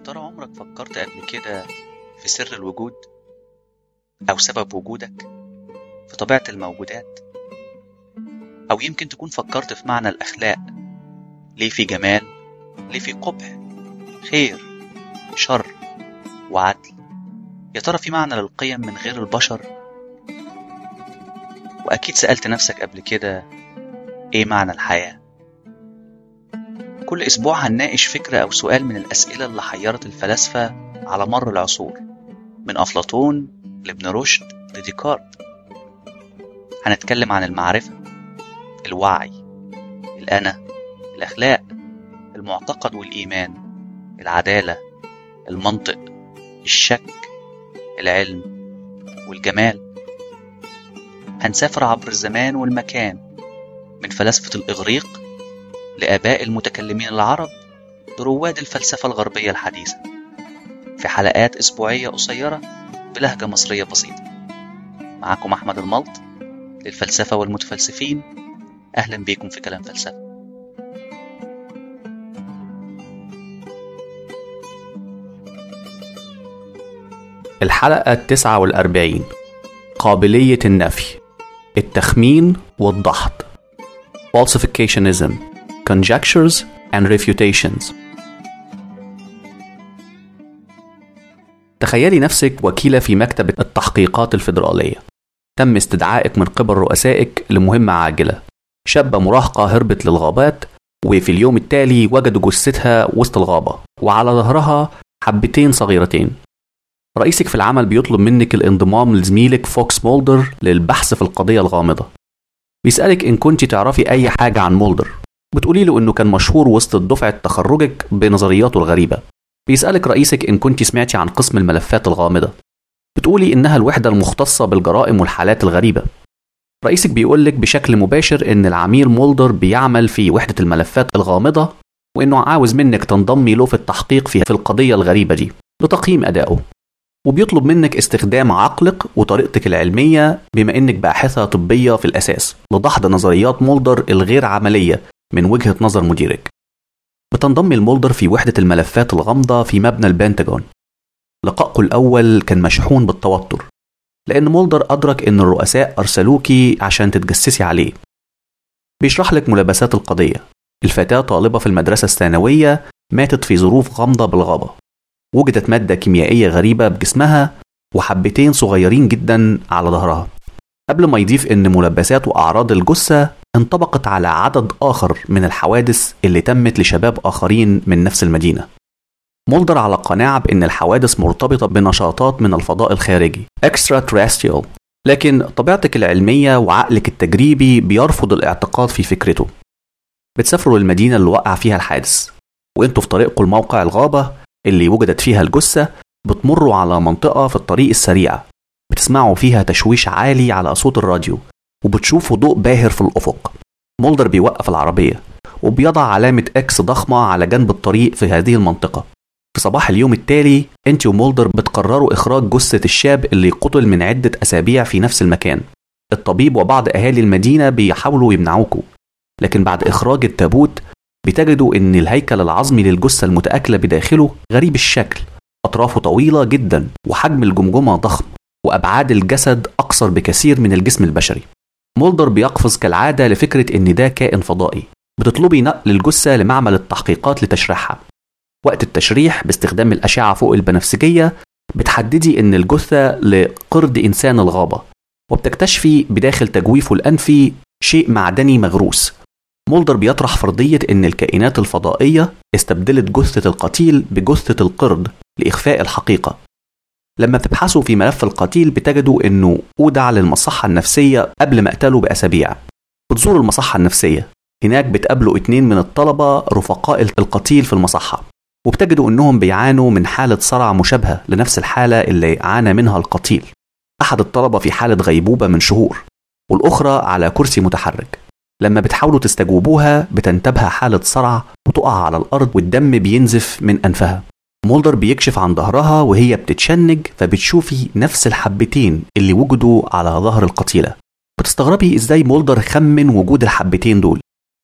ترى عمرك فكرت قبل كده في سر الوجود أو سبب وجودك في طبيعة الموجودات أو يمكن تكون فكرت في معنى الأخلاق ليه في جمال ليه في قبح خير شر وعدل يا ترى في معنى للقيم من غير البشر وأكيد سألت نفسك قبل كده إيه معنى الحياة كل أسبوع هنناقش فكرة أو سؤال من الأسئلة اللي حيرت الفلاسفة على مر العصور من أفلاطون لابن رشد لديكارت هنتكلم عن المعرفة الوعي الأنا الأخلاق المعتقد والإيمان العدالة المنطق الشك العلم والجمال هنسافر عبر الزمان والمكان من فلاسفة الإغريق لآباء المتكلمين العرب لرواد الفلسفة الغربية الحديثة في حلقات أسبوعية قصيرة بلهجة مصرية بسيطة معكم أحمد الملط للفلسفة والمتفلسفين أهلا بيكم في كلام فلسفة الحلقة التسعة والأربعين قابلية النفي التخمين والضحط Falsificationism Conjectures and Refutations تخيلي نفسك وكيلة في مكتب التحقيقات الفيدرالية تم استدعائك من قبل رؤسائك لمهمة عاجلة شابة مراهقة هربت للغابات وفي اليوم التالي وجدوا جثتها وسط الغابة وعلى ظهرها حبتين صغيرتين رئيسك في العمل بيطلب منك الانضمام لزميلك فوكس مولدر للبحث في القضية الغامضة بيسألك إن كنت تعرفي أي حاجة عن مولدر بتقولي له إنه كان مشهور وسط دفعة تخرجك بنظرياته الغريبة بيسألك رئيسك إن كنت سمعتي عن قسم الملفات الغامضة بتقولي إنها الوحدة المختصة بالجرائم والحالات الغريبة رئيسك بيقولك بشكل مباشر إن العميل مولدر بيعمل في وحدة الملفات الغامضة وإنه عاوز منك تنضمي له في التحقيق في القضية الغريبة دي لتقييم أدائه وبيطلب منك استخدام عقلك وطريقتك العلمية بما إنك باحثة طبية في الأساس لدحض نظريات مولدر الغير عملية من وجهة نظر مديرك بتنضمي لمولدر في وحدة الملفات الغامضة في مبنى البنتاجون لقائكم الأول كان مشحون بالتوتر لأن مولدر أدرك إن الرؤساء أرسلوكي عشان تتجسسي عليه بيشرح لك ملابسات القضية الفتاة طالبة في المدرسة الثانوية ماتت في ظروف غامضة بالغابة وجدت مادة كيميائية غريبة بجسمها وحبتين صغيرين جدا على ظهرها قبل ما يضيف إن ملبسات وأعراض الجثة انطبقت على عدد آخر من الحوادث اللي تمت لشباب آخرين من نفس المدينة مولدر على قناعة بأن الحوادث مرتبطة بنشاطات من الفضاء الخارجي extraterrestrial لكن طبيعتك العلمية وعقلك التجريبي بيرفض الاعتقاد في فكرته بتسافروا للمدينة اللي وقع فيها الحادث وانتوا في طريقكم لموقع الغابة اللي وجدت فيها الجثة بتمروا على منطقة في الطريق السريع بتسمعوا فيها تشويش عالي على صوت الراديو وبتشوفوا ضوء باهر في الأفق مولدر بيوقف العربية وبيضع علامة إكس ضخمة على جنب الطريق في هذه المنطقة في صباح اليوم التالي انت ومولدر بتقرروا إخراج جثة الشاب اللي قتل من عدة أسابيع في نفس المكان الطبيب وبعض أهالي المدينة بيحاولوا يمنعوكوا لكن بعد إخراج التابوت بتجدوا إن الهيكل العظمي للجثة المتآكلة بداخله غريب الشكل أطرافه طويلة جدا وحجم الجمجمة ضخم وأبعاد الجسد أقصر بكثير من الجسم البشري مولدر بيقفز كالعادة لفكرة إن ده كائن فضائي بتطلبي نقل الجثة لمعمل التحقيقات لتشريحها وقت التشريح باستخدام الأشعة فوق البنفسجية بتحددي إن الجثة لقرد إنسان الغابة وبتكتشفي بداخل تجويفه الأنفي شيء معدني مغروس مولدر بيطرح فرضية إن الكائنات الفضائية استبدلت جثة القتيل بجثة القرد لإخفاء الحقيقة لما بتبحثوا في ملف القتيل بتجدوا إنه أودع للمصحة النفسية قبل مقتله بأسابيع بتزوروا المصحة النفسية هناك بتقابلوا اتنين من الطلبة رفقاء القتيل في المصحة وبتجدوا إنهم بيعانوا من حالة صرع مشابهة لنفس الحالة اللي عانى منها القتيل أحد الطلبة في حالة غيبوبة من شهور والأخرى على كرسي متحرك لما بتحاولوا تستجوبوها بتنتابها حالة صرع وتقع على الأرض والدم بينزف من أنفها مولدر بيكشف عن ظهرها وهي بتتشنج فبتشوفي نفس الحبتين اللي وجدوا على ظهر القتيلة بتستغربي ازاي مولدر خمن وجود الحبتين دول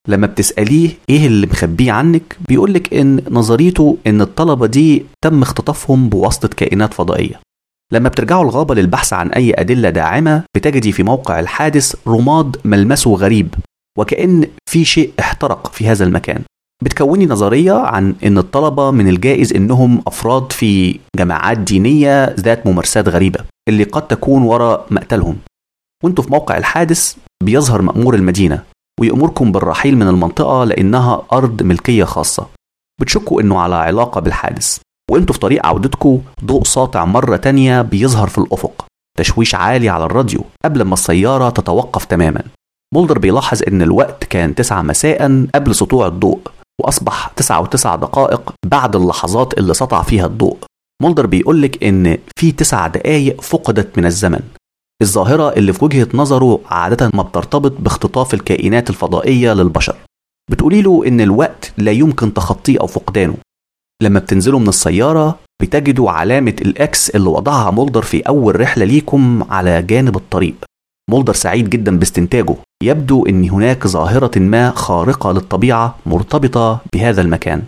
لما بتسأليه ايه اللي مخبيه عنك بيقولك ان نظريته ان الطلبة دي تم اختطافهم بواسطة كائنات فضائية لما بترجعوا الغابة للبحث عن أي أدلة داعمة بتجدي في موقع الحادث رماد ملمسه غريب وكأن في شيء احترق في هذا المكان بتكوني نظرية عن أن الطلبة من الجائز أنهم أفراد في جماعات دينية ذات ممارسات غريبة اللي قد تكون وراء مقتلهم وانتوا في موقع الحادث بيظهر مأمور المدينة ويأمركم بالرحيل من المنطقة لأنها أرض ملكية خاصة بتشكوا أنه على علاقة بالحادث وانتوا في طريق عودتكم ضوء ساطع مرة تانية بيظهر في الأفق تشويش عالي على الراديو قبل ما السيارة تتوقف تماما مولدر بيلاحظ ان الوقت كان 9 مساء قبل سطوع الضوء واصبح 9 و9 دقائق بعد اللحظات اللي سطع فيها الضوء مولدر بيقولك ان في 9 دقايق فقدت من الزمن الظاهرة اللي في وجهة نظره عادة ما بترتبط باختطاف الكائنات الفضائية للبشر بتقولي له ان الوقت لا يمكن تخطيه او فقدانه لما بتنزلوا من السيارة بتجدوا علامة الإكس اللي وضعها مولدر في أول رحلة ليكم على جانب الطريق مولدر سعيد جدا باستنتاجه يبدو أن هناك ظاهرة ما خارقة للطبيعة مرتبطة بهذا المكان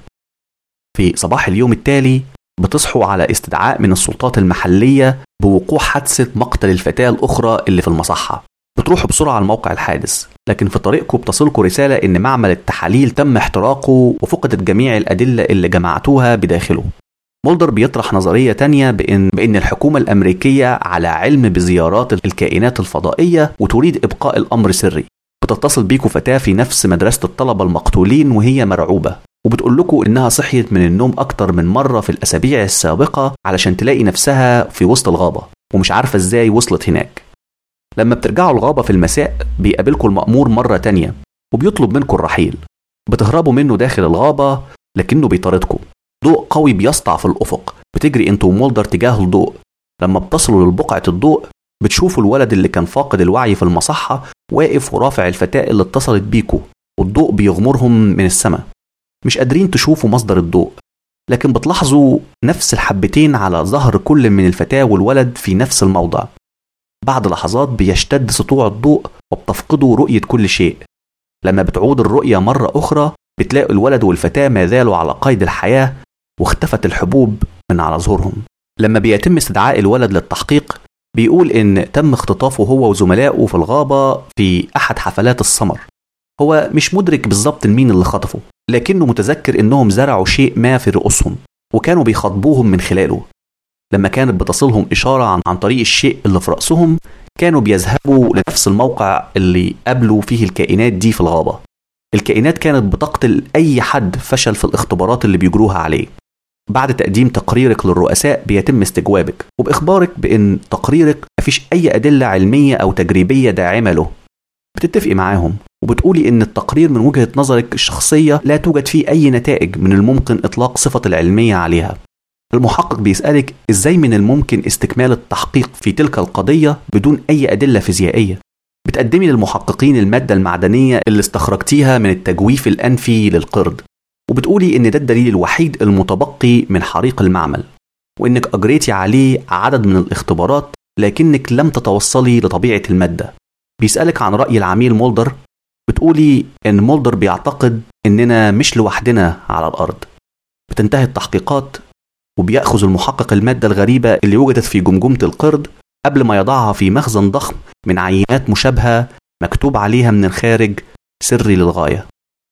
في صباح اليوم التالي بتصحوا على استدعاء من السلطات المحلية بوقوع حادثة مقتل الفتاة الأخرى اللي في المصحة بتروحوا بسرعة على موقع الحادث لكن في طريقكم بتصلكم رسالة إن معمل التحاليل تم احتراقه وفقدت جميع الأدلة اللي جمعتوها بداخله مولدر بيطرح نظرية تانية بإن, بإن الحكومة الأمريكية على علم بزيارات الكائنات الفضائية وتريد إبقاء الأمر سري بتتصل بيكوا فتاة في نفس مدرسة الطلبة المقتولين وهي مرعوبة وبتقول لكم إنها صحيت من النوم أكتر من مرة في الأسابيع السابقة علشان تلاقي نفسها في وسط الغابة ومش عارفة إزاي وصلت هناك لما بترجعوا الغابة في المساء بيقابلكم المأمور مرة تانية وبيطلب منكم الرحيل بتهربوا منه داخل الغابة لكنه بيطاردكم ضوء قوي بيسطع في الأفق بتجري انتوا ومولدر تجاه الضوء لما بتصلوا لبقعة الضوء بتشوفوا الولد اللي كان فاقد الوعي في المصحة واقف ورافع الفتاة اللي اتصلت بيكوا والضوء بيغمرهم من السماء مش قادرين تشوفوا مصدر الضوء لكن بتلاحظوا نفس الحبتين على ظهر كل من الفتاة والولد في نفس الموضع بعد لحظات بيشتد سطوع الضوء وبتفقدوا رؤية كل شيء لما بتعود الرؤية مرة أخرى بتلاقوا الولد والفتاة ما زالوا على قيد الحياة واختفت الحبوب من على ظهورهم لما بيتم استدعاء الولد للتحقيق بيقول إن تم اختطافه هو وزملائه في الغابة في أحد حفلات السمر هو مش مدرك بالظبط مين اللي خطفه لكنه متذكر إنهم زرعوا شيء ما في رؤوسهم وكانوا بيخاطبوهم من خلاله لما كانت بتصلهم إشارة عن, عن طريق الشيء اللي في رأسهم كانوا بيذهبوا لنفس الموقع اللي قابلوا فيه الكائنات دي في الغابة الكائنات كانت بتقتل أي حد فشل في الاختبارات اللي بيجروها عليه بعد تقديم تقريرك للرؤساء بيتم استجوابك وبإخبارك بأن تقريرك مفيش أي أدلة علمية أو تجريبية داعمة له بتتفقي معاهم وبتقولي ان التقرير من وجهه نظرك الشخصيه لا توجد فيه اي نتائج من الممكن اطلاق صفه العلميه عليها المحقق بيسالك ازاي من الممكن استكمال التحقيق في تلك القضيه بدون اي ادله فيزيائيه بتقدمي للمحققين الماده المعدنيه اللي استخرجتيها من التجويف الانفي للقرد وبتقولي ان ده الدليل الوحيد المتبقي من حريق المعمل وانك اجريتي عليه عدد من الاختبارات لكنك لم تتوصلي لطبيعه الماده بيسالك عن راي العميل مولدر بتقولي ان مولدر بيعتقد اننا مش لوحدنا على الارض بتنتهي التحقيقات وبيأخذ المحقق المادة الغريبة اللي وجدت في جمجمة القرد قبل ما يضعها في مخزن ضخم من عينات مشابهة مكتوب عليها من الخارج سري للغاية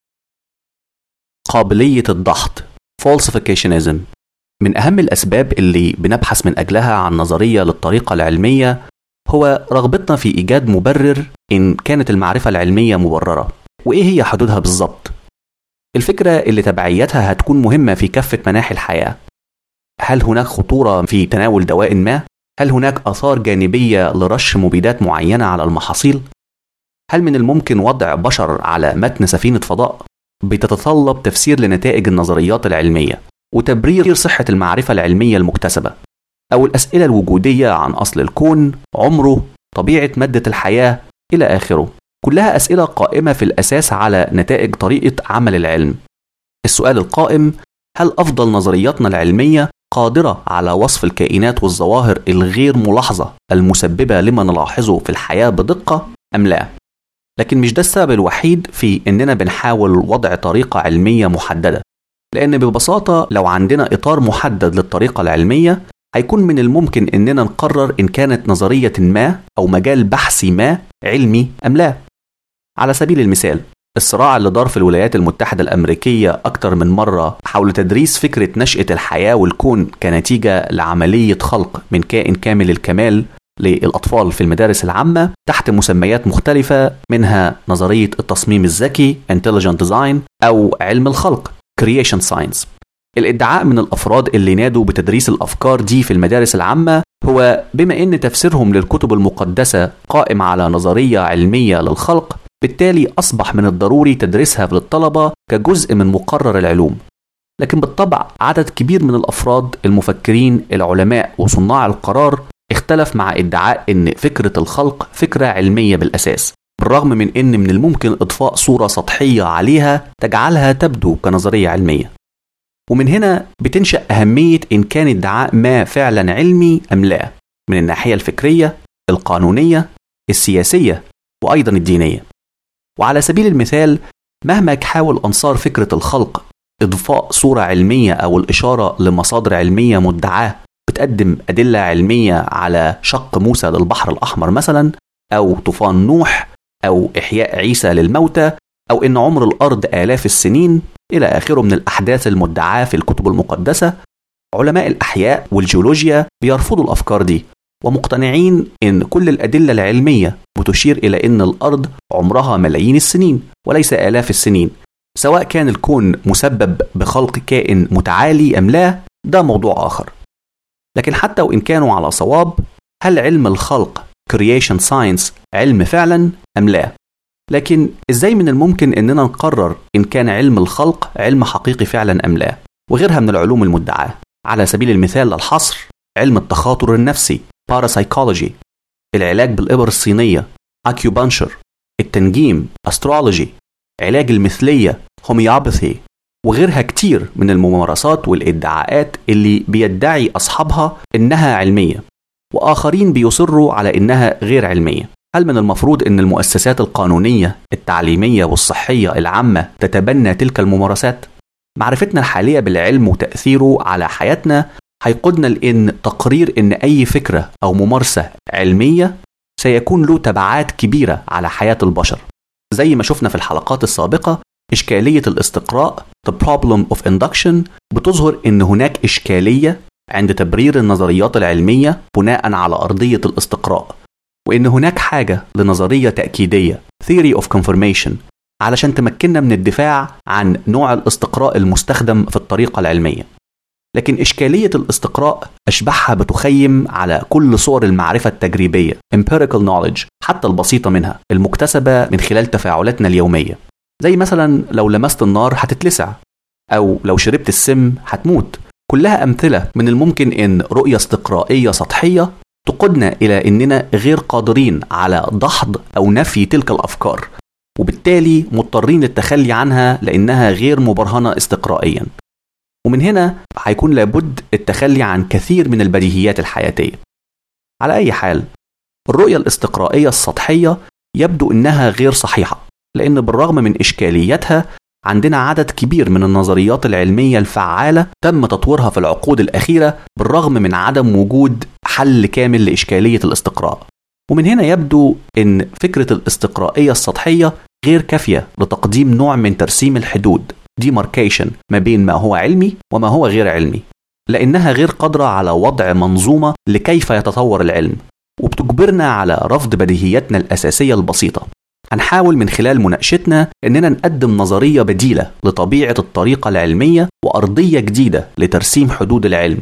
قابلية الضغط falsificationism من أهم الأسباب اللي بنبحث من أجلها عن نظرية للطريقة العلمية هو رغبتنا في إيجاد مبرر إن كانت المعرفة العلمية مبررة وإيه هي حدودها بالظبط الفكرة اللي تبعيتها هتكون مهمة في كافة مناحي الحياة هل هناك خطورة في تناول دواء ما؟ هل هناك آثار جانبية لرش مبيدات معينة على المحاصيل؟ هل من الممكن وضع بشر على متن سفينة فضاء؟ بتتطلب تفسير لنتائج النظريات العلمية وتبرير صحة المعرفة العلمية المكتسبة أو الأسئلة الوجودية عن أصل الكون، عمره، طبيعة مادة الحياة إلى آخره. كلها أسئلة قائمة في الأساس على نتائج طريقة عمل العلم. السؤال القائم هل أفضل نظرياتنا العلمية قادرة على وصف الكائنات والظواهر الغير ملاحظة المسببة لما نلاحظه في الحياة بدقة أم لا؟ لكن مش ده السبب الوحيد في إننا بنحاول وضع طريقة علمية محددة لأن ببساطة لو عندنا إطار محدد للطريقة العلمية هيكون من الممكن إننا نقرر إن كانت نظرية ما أو مجال بحثي ما علمي أم لا على سبيل المثال الصراع اللي دار في الولايات المتحدة الأمريكية أكتر من مرة حول تدريس فكرة نشأة الحياة والكون كنتيجة لعملية خلق من كائن كامل الكمال للأطفال في المدارس العامة تحت مسميات مختلفة منها نظرية التصميم الذكي Intelligent Design أو علم الخلق Creation Science الادعاء من الأفراد اللي نادوا بتدريس الأفكار دي في المدارس العامة هو بما أن تفسيرهم للكتب المقدسة قائم على نظرية علمية للخلق بالتالي أصبح من الضروري تدريسها للطلبة كجزء من مقرر العلوم لكن بالطبع عدد كبير من الأفراد المفكرين العلماء وصناع القرار اختلف مع ادعاء ان فكرة الخلق فكرة علمية بالأساس بالرغم من ان من الممكن اضفاء صورة سطحية عليها تجعلها تبدو كنظرية علمية ومن هنا بتنشأ أهمية إن كان ادعاء ما فعلا علمي أم لا من الناحية الفكرية القانونية السياسية وأيضا الدينية وعلى سبيل المثال مهما يحاول أنصار فكرة الخلق إضفاء صورة علمية أو الإشارة لمصادر علمية مدعاة بتقدم أدلة علمية على شق موسى للبحر الأحمر مثلا أو طوفان نوح أو إحياء عيسى للموتى أو إن عمر الأرض آلاف السنين إلى آخره من الأحداث المدعاة في الكتب المقدسة علماء الأحياء والجيولوجيا بيرفضوا الأفكار دي ومقتنعين إن كل الأدلة العلمية بتشير إلى إن الأرض عمرها ملايين السنين وليس آلاف السنين سواء كان الكون مسبب بخلق كائن متعالي أم لا ده موضوع آخر لكن حتى وإن كانوا على صواب هل علم الخلق creation science علم فعلا أم لا؟ لكن إزاي من الممكن إننا نقرر إن كان علم الخلق علم حقيقي فعلا أم لا؟ وغيرها من العلوم المدعاة على سبيل المثال للحصر علم التخاطر النفسي parapsychology العلاج بالإبر الصينية acupuncture التنجيم astrology علاج المثلية homeopathy وغيرها كتير من الممارسات والادعاءات اللي بيدعي أصحابها إنها علمية وآخرين بيصروا على إنها غير علمية هل من المفروض أن المؤسسات القانونية التعليمية والصحية العامة تتبنى تلك الممارسات؟ معرفتنا الحالية بالعلم وتأثيره على حياتنا هيقودنا لأن تقرير أن أي فكرة أو ممارسة علمية سيكون له تبعات كبيرة على حياة البشر زي ما شفنا في الحلقات السابقة إشكالية الاستقراء The Problem of Induction بتظهر أن هناك إشكالية عند تبرير النظريات العلمية بناء على أرضية الاستقراء وإن هناك حاجة لنظرية تأكيدية Theory of Confirmation علشان تمكننا من الدفاع عن نوع الاستقراء المستخدم في الطريقة العلمية لكن إشكالية الاستقراء أشبهها بتخيم على كل صور المعرفة التجريبية empirical knowledge حتى البسيطة منها المكتسبة من خلال تفاعلاتنا اليومية زي مثلا لو لمست النار هتتلسع أو لو شربت السم هتموت كلها أمثلة من الممكن إن رؤية استقرائية سطحية تقودنا إلى أننا غير قادرين على دحض أو نفي تلك الأفكار وبالتالي مضطرين للتخلي عنها لأنها غير مبرهنة استقرائيا ومن هنا هيكون لابد التخلي عن كثير من البديهيات الحياتية على أي حال الرؤية الاستقرائية السطحية يبدو أنها غير صحيحة لأن بالرغم من إشكاليتها عندنا عدد كبير من النظريات العلمية الفعالة تم تطويرها في العقود الأخيرة بالرغم من عدم وجود حل كامل لإشكالية الاستقراء ومن هنا يبدو أن فكرة الاستقرائية السطحية غير كافية لتقديم نوع من ترسيم الحدود demarcation ما بين ما هو علمي وما هو غير علمي لأنها غير قادرة على وضع منظومة لكيف يتطور العلم وبتجبرنا على رفض بديهياتنا الأساسية البسيطة هنحاول من خلال مناقشتنا اننا نقدم نظريه بديله لطبيعه الطريقه العلميه وارضيه جديده لترسيم حدود العلم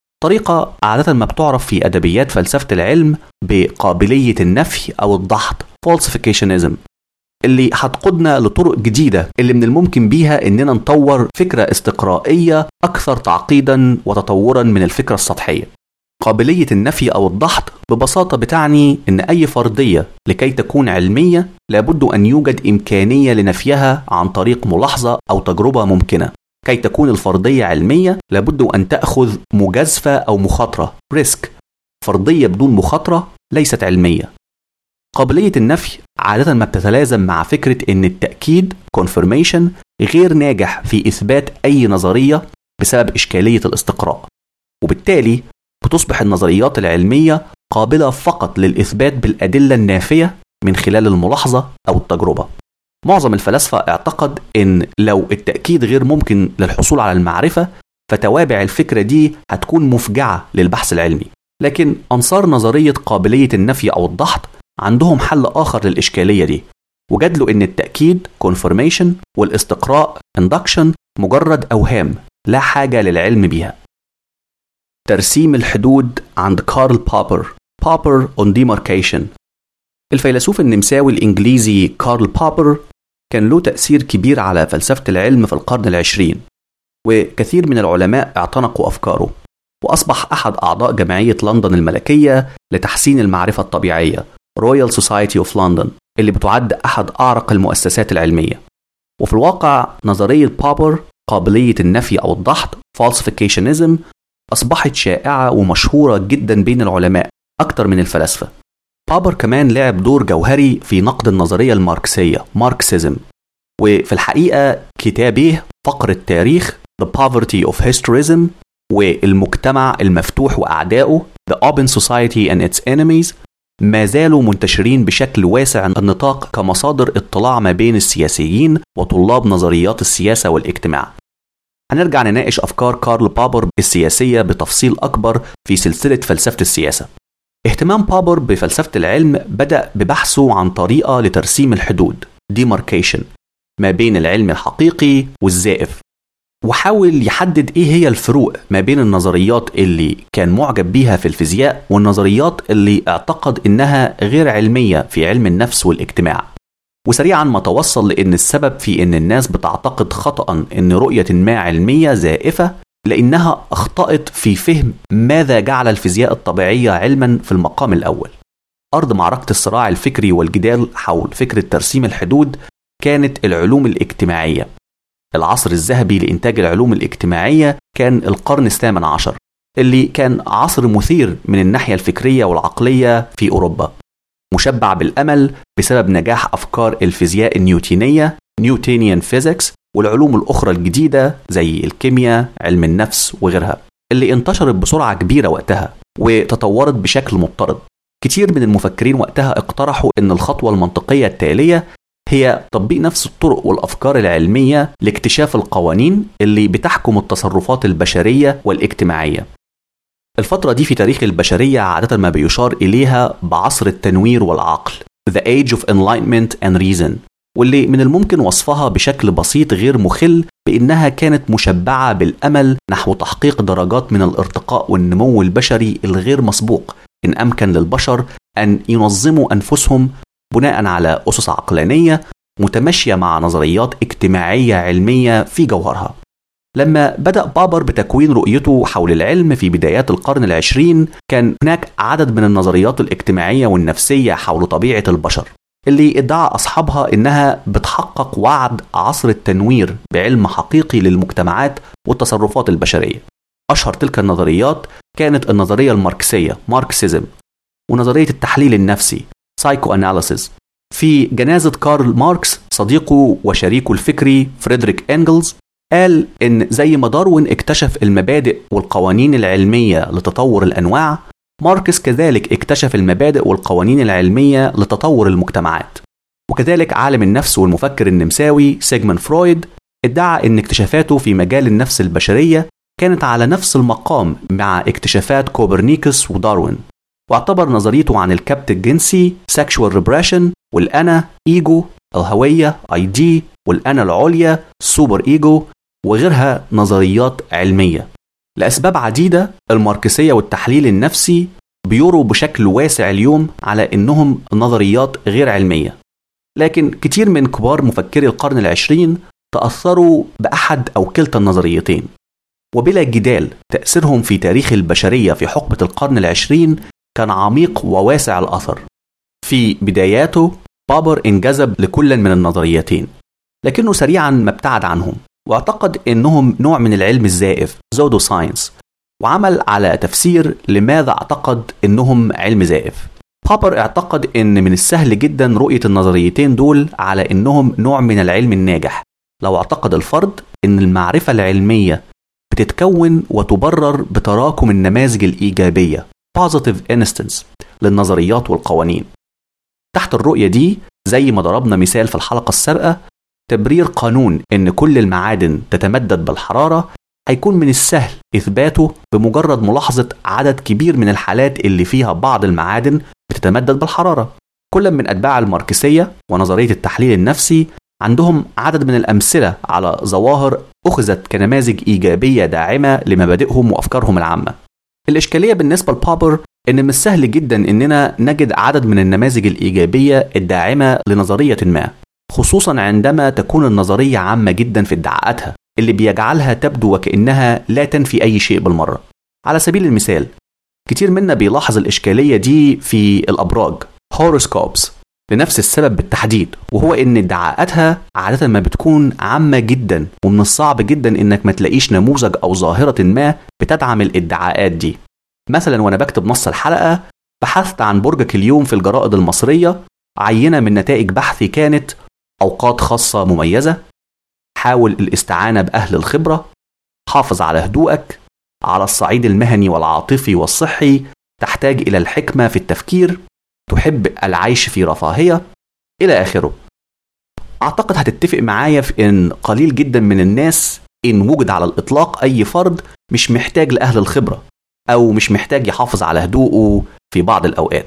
طريقه عاده ما بتعرف في ادبيات فلسفه العلم بقابليه النفي او الدحض falsificationism اللي هتقودنا لطرق جديدة اللي من الممكن بيها إننا نطور فكرة استقرائية أكثر تعقيدا وتطورا من الفكرة السطحية قابلية النفي أو الدحض ببساطة بتعني أن أي فرضية لكي تكون علمية لابد أن يوجد إمكانية لنفيها عن طريق ملاحظة أو تجربة ممكنة كي تكون الفرضية علمية لابد أن تأخذ مجازفة أو مخاطرة ريسك فرضية بدون مخاطرة ليست علمية قابلية النفي عادة ما بتتلازم مع فكرة إن التأكيد confirmation غير ناجح في إثبات أي نظرية بسبب إشكالية الاستقراء وبالتالي بتصبح النظريات العلمية قابلة فقط للإثبات بالأدلة النافية من خلال الملاحظة أو التجربة معظم الفلاسفة اعتقد إن لو التأكيد غير ممكن للحصول على المعرفة فتوابع الفكرة دي هتكون مفجعة للبحث العلمي لكن أنصار نظرية قابلية النفي أو الدحض عندهم حل آخر للإشكالية دي وجدلوا إن التأكيد confirmation والاستقراء induction مجرد أوهام لا حاجة للعلم بيها ترسيم الحدود عند كارل بابر بابر on demarcation الفيلسوف النمساوي الإنجليزي كارل بابر كان له تأثير كبير على فلسفة العلم في القرن العشرين وكثير من العلماء اعتنقوا أفكاره وأصبح أحد أعضاء جمعية لندن الملكية لتحسين المعرفة الطبيعية Royal Society of London اللي بتعد أحد أعرق المؤسسات العلمية وفي الواقع نظرية بابر قابلية النفي أو الدحض falsificationism أصبحت شائعة ومشهورة جدا بين العلماء أكثر من الفلاسفة بابر كمان لعب دور جوهري في نقد النظرية الماركسية ماركسيزم وفي الحقيقة كتابيه فقر التاريخ The Poverty of Historism والمجتمع المفتوح وأعدائه The Open Society and Its Enemies ما زالوا منتشرين بشكل واسع النطاق كمصادر اطلاع ما بين السياسيين وطلاب نظريات السياسة والاجتماع هنرجع نناقش أفكار كارل بابر السياسية بتفصيل أكبر في سلسلة فلسفة السياسة اهتمام بابر بفلسفة العلم بدأ ببحثه عن طريقة لترسيم الحدود demarcation ما بين العلم الحقيقي والزائف وحاول يحدد ايه هي الفروق ما بين النظريات اللي كان معجب بيها في الفيزياء والنظريات اللي اعتقد انها غير علمية في علم النفس والاجتماع وسريعا ما توصل لان السبب في ان الناس بتعتقد خطأ ان رؤية ما علمية زائفة لانها اخطأت في فهم ماذا جعل الفيزياء الطبيعية علما في المقام الاول ارض معركة الصراع الفكري والجدال حول فكرة ترسيم الحدود كانت العلوم الاجتماعية العصر الذهبي لإنتاج العلوم الاجتماعية كان القرن الثامن عشر اللي كان عصر مثير من الناحية الفكرية والعقلية في أوروبا مشبع بالأمل بسبب نجاح أفكار الفيزياء النيوتينية نيوتينيان فيزيكس والعلوم الأخرى الجديدة زي الكيمياء علم النفس وغيرها اللي انتشرت بسرعة كبيرة وقتها وتطورت بشكل مضطرد كتير من المفكرين وقتها اقترحوا ان الخطوة المنطقية التالية هي تطبيق نفس الطرق والافكار العلميه لاكتشاف القوانين اللي بتحكم التصرفات البشريه والاجتماعيه. الفتره دي في تاريخ البشريه عاده ما بيشار اليها بعصر التنوير والعقل The Age of Enlightenment and Reason واللي من الممكن وصفها بشكل بسيط غير مخل بانها كانت مشبعه بالامل نحو تحقيق درجات من الارتقاء والنمو البشري الغير مسبوق ان امكن للبشر ان ينظموا انفسهم بناء على أسس عقلانية متماشية مع نظريات اجتماعية علمية في جوهرها لما بدأ بابر بتكوين رؤيته حول العلم في بدايات القرن العشرين كان هناك عدد من النظريات الاجتماعية والنفسية حول طبيعة البشر اللي ادعى أصحابها إنها بتحقق وعد عصر التنوير بعلم حقيقي للمجتمعات والتصرفات البشرية أشهر تلك النظريات كانت النظرية الماركسية ماركسيزم ونظرية التحليل النفسي سايكو اناليسيس في جنازة كارل ماركس صديقه وشريكه الفكري فريدريك انجلز قال إن زي ما داروين اكتشف المبادئ والقوانين العلمية لتطور الأنواع ماركس كذلك اكتشف المبادئ والقوانين العلمية لتطور المجتمعات وكذلك عالم النفس والمفكر النمساوي سيجمن فرويد ادعى ان اكتشافاته في مجال النفس البشرية كانت على نفس المقام مع اكتشافات كوبرنيكوس وداروين واعتبر نظريته عن الكبت الجنسي sexual repression والأنا إيجو الهوية اي دي والأنا العليا سوبر إيجو وغيرها نظريات علمية لأسباب عديدة الماركسية والتحليل النفسي بيروا بشكل واسع اليوم على إنهم نظريات غير علمية لكن كتير من كبار مفكري القرن العشرين تأثروا بأحد أو كلتا النظريتين وبلا جدال تأثيرهم في تاريخ البشرية في حقبة القرن العشرين كان عميق وواسع الأثر في بداياته بابر انجذب لكل من النظريتين لكنه سريعا ما ابتعد عنهم واعتقد انهم نوع من العلم الزائف زودو ساينس وعمل على تفسير لماذا اعتقد انهم علم زائف بابر اعتقد ان من السهل جدا رؤية النظريتين دول على انهم نوع من العلم الناجح لو اعتقد الفرد ان المعرفة العلمية بتتكون وتبرر بتراكم النماذج الإيجابية positive instance للنظريات والقوانين تحت الرؤية دي زي ما ضربنا مثال في الحلقة السابقة تبرير قانون إن كل المعادن تتمدد بالحرارة هيكون من السهل إثباته بمجرد ملاحظة عدد كبير من الحالات اللي فيها بعض المعادن بتتمدد بالحرارة كل من أتباع الماركسية ونظرية التحليل النفسي عندهم عدد من الأمثلة على ظواهر أخذت كنماذج إيجابية داعمة لمبادئهم وأفكارهم العامة الإشكالية بالنسبة لبابر إن من السهل جدا إننا نجد عدد من النماذج الإيجابية الداعمة لنظرية ما خصوصا عندما تكون النظرية عامة جدا في ادعاءاتها اللي بيجعلها تبدو وكأنها لا تنفي أي شيء بالمرة على سبيل المثال كتير منا بيلاحظ الإشكالية دي في الأبراج هوروسكوبس لنفس السبب بالتحديد وهو ان ادعاءاتها عادة ما بتكون عامة جدا ومن الصعب جدا انك ما تلاقيش نموذج او ظاهرة ما بتدعم الادعاءات دي مثلا وانا بكتب نص الحلقة بحثت عن برجك اليوم في الجرائد المصرية عينة من نتائج بحثي كانت أوقات خاصة مميزة حاول الاستعانة بأهل الخبرة حافظ على هدوءك على الصعيد المهني والعاطفي والصحي تحتاج إلى الحكمة في التفكير تحب العيش في رفاهية إلى آخره أعتقد هتتفق معايا في إن قليل جدا من الناس إن وجد على الإطلاق أي فرد مش محتاج لأهل الخبرة أو مش محتاج يحافظ على هدوءه في بعض الأوقات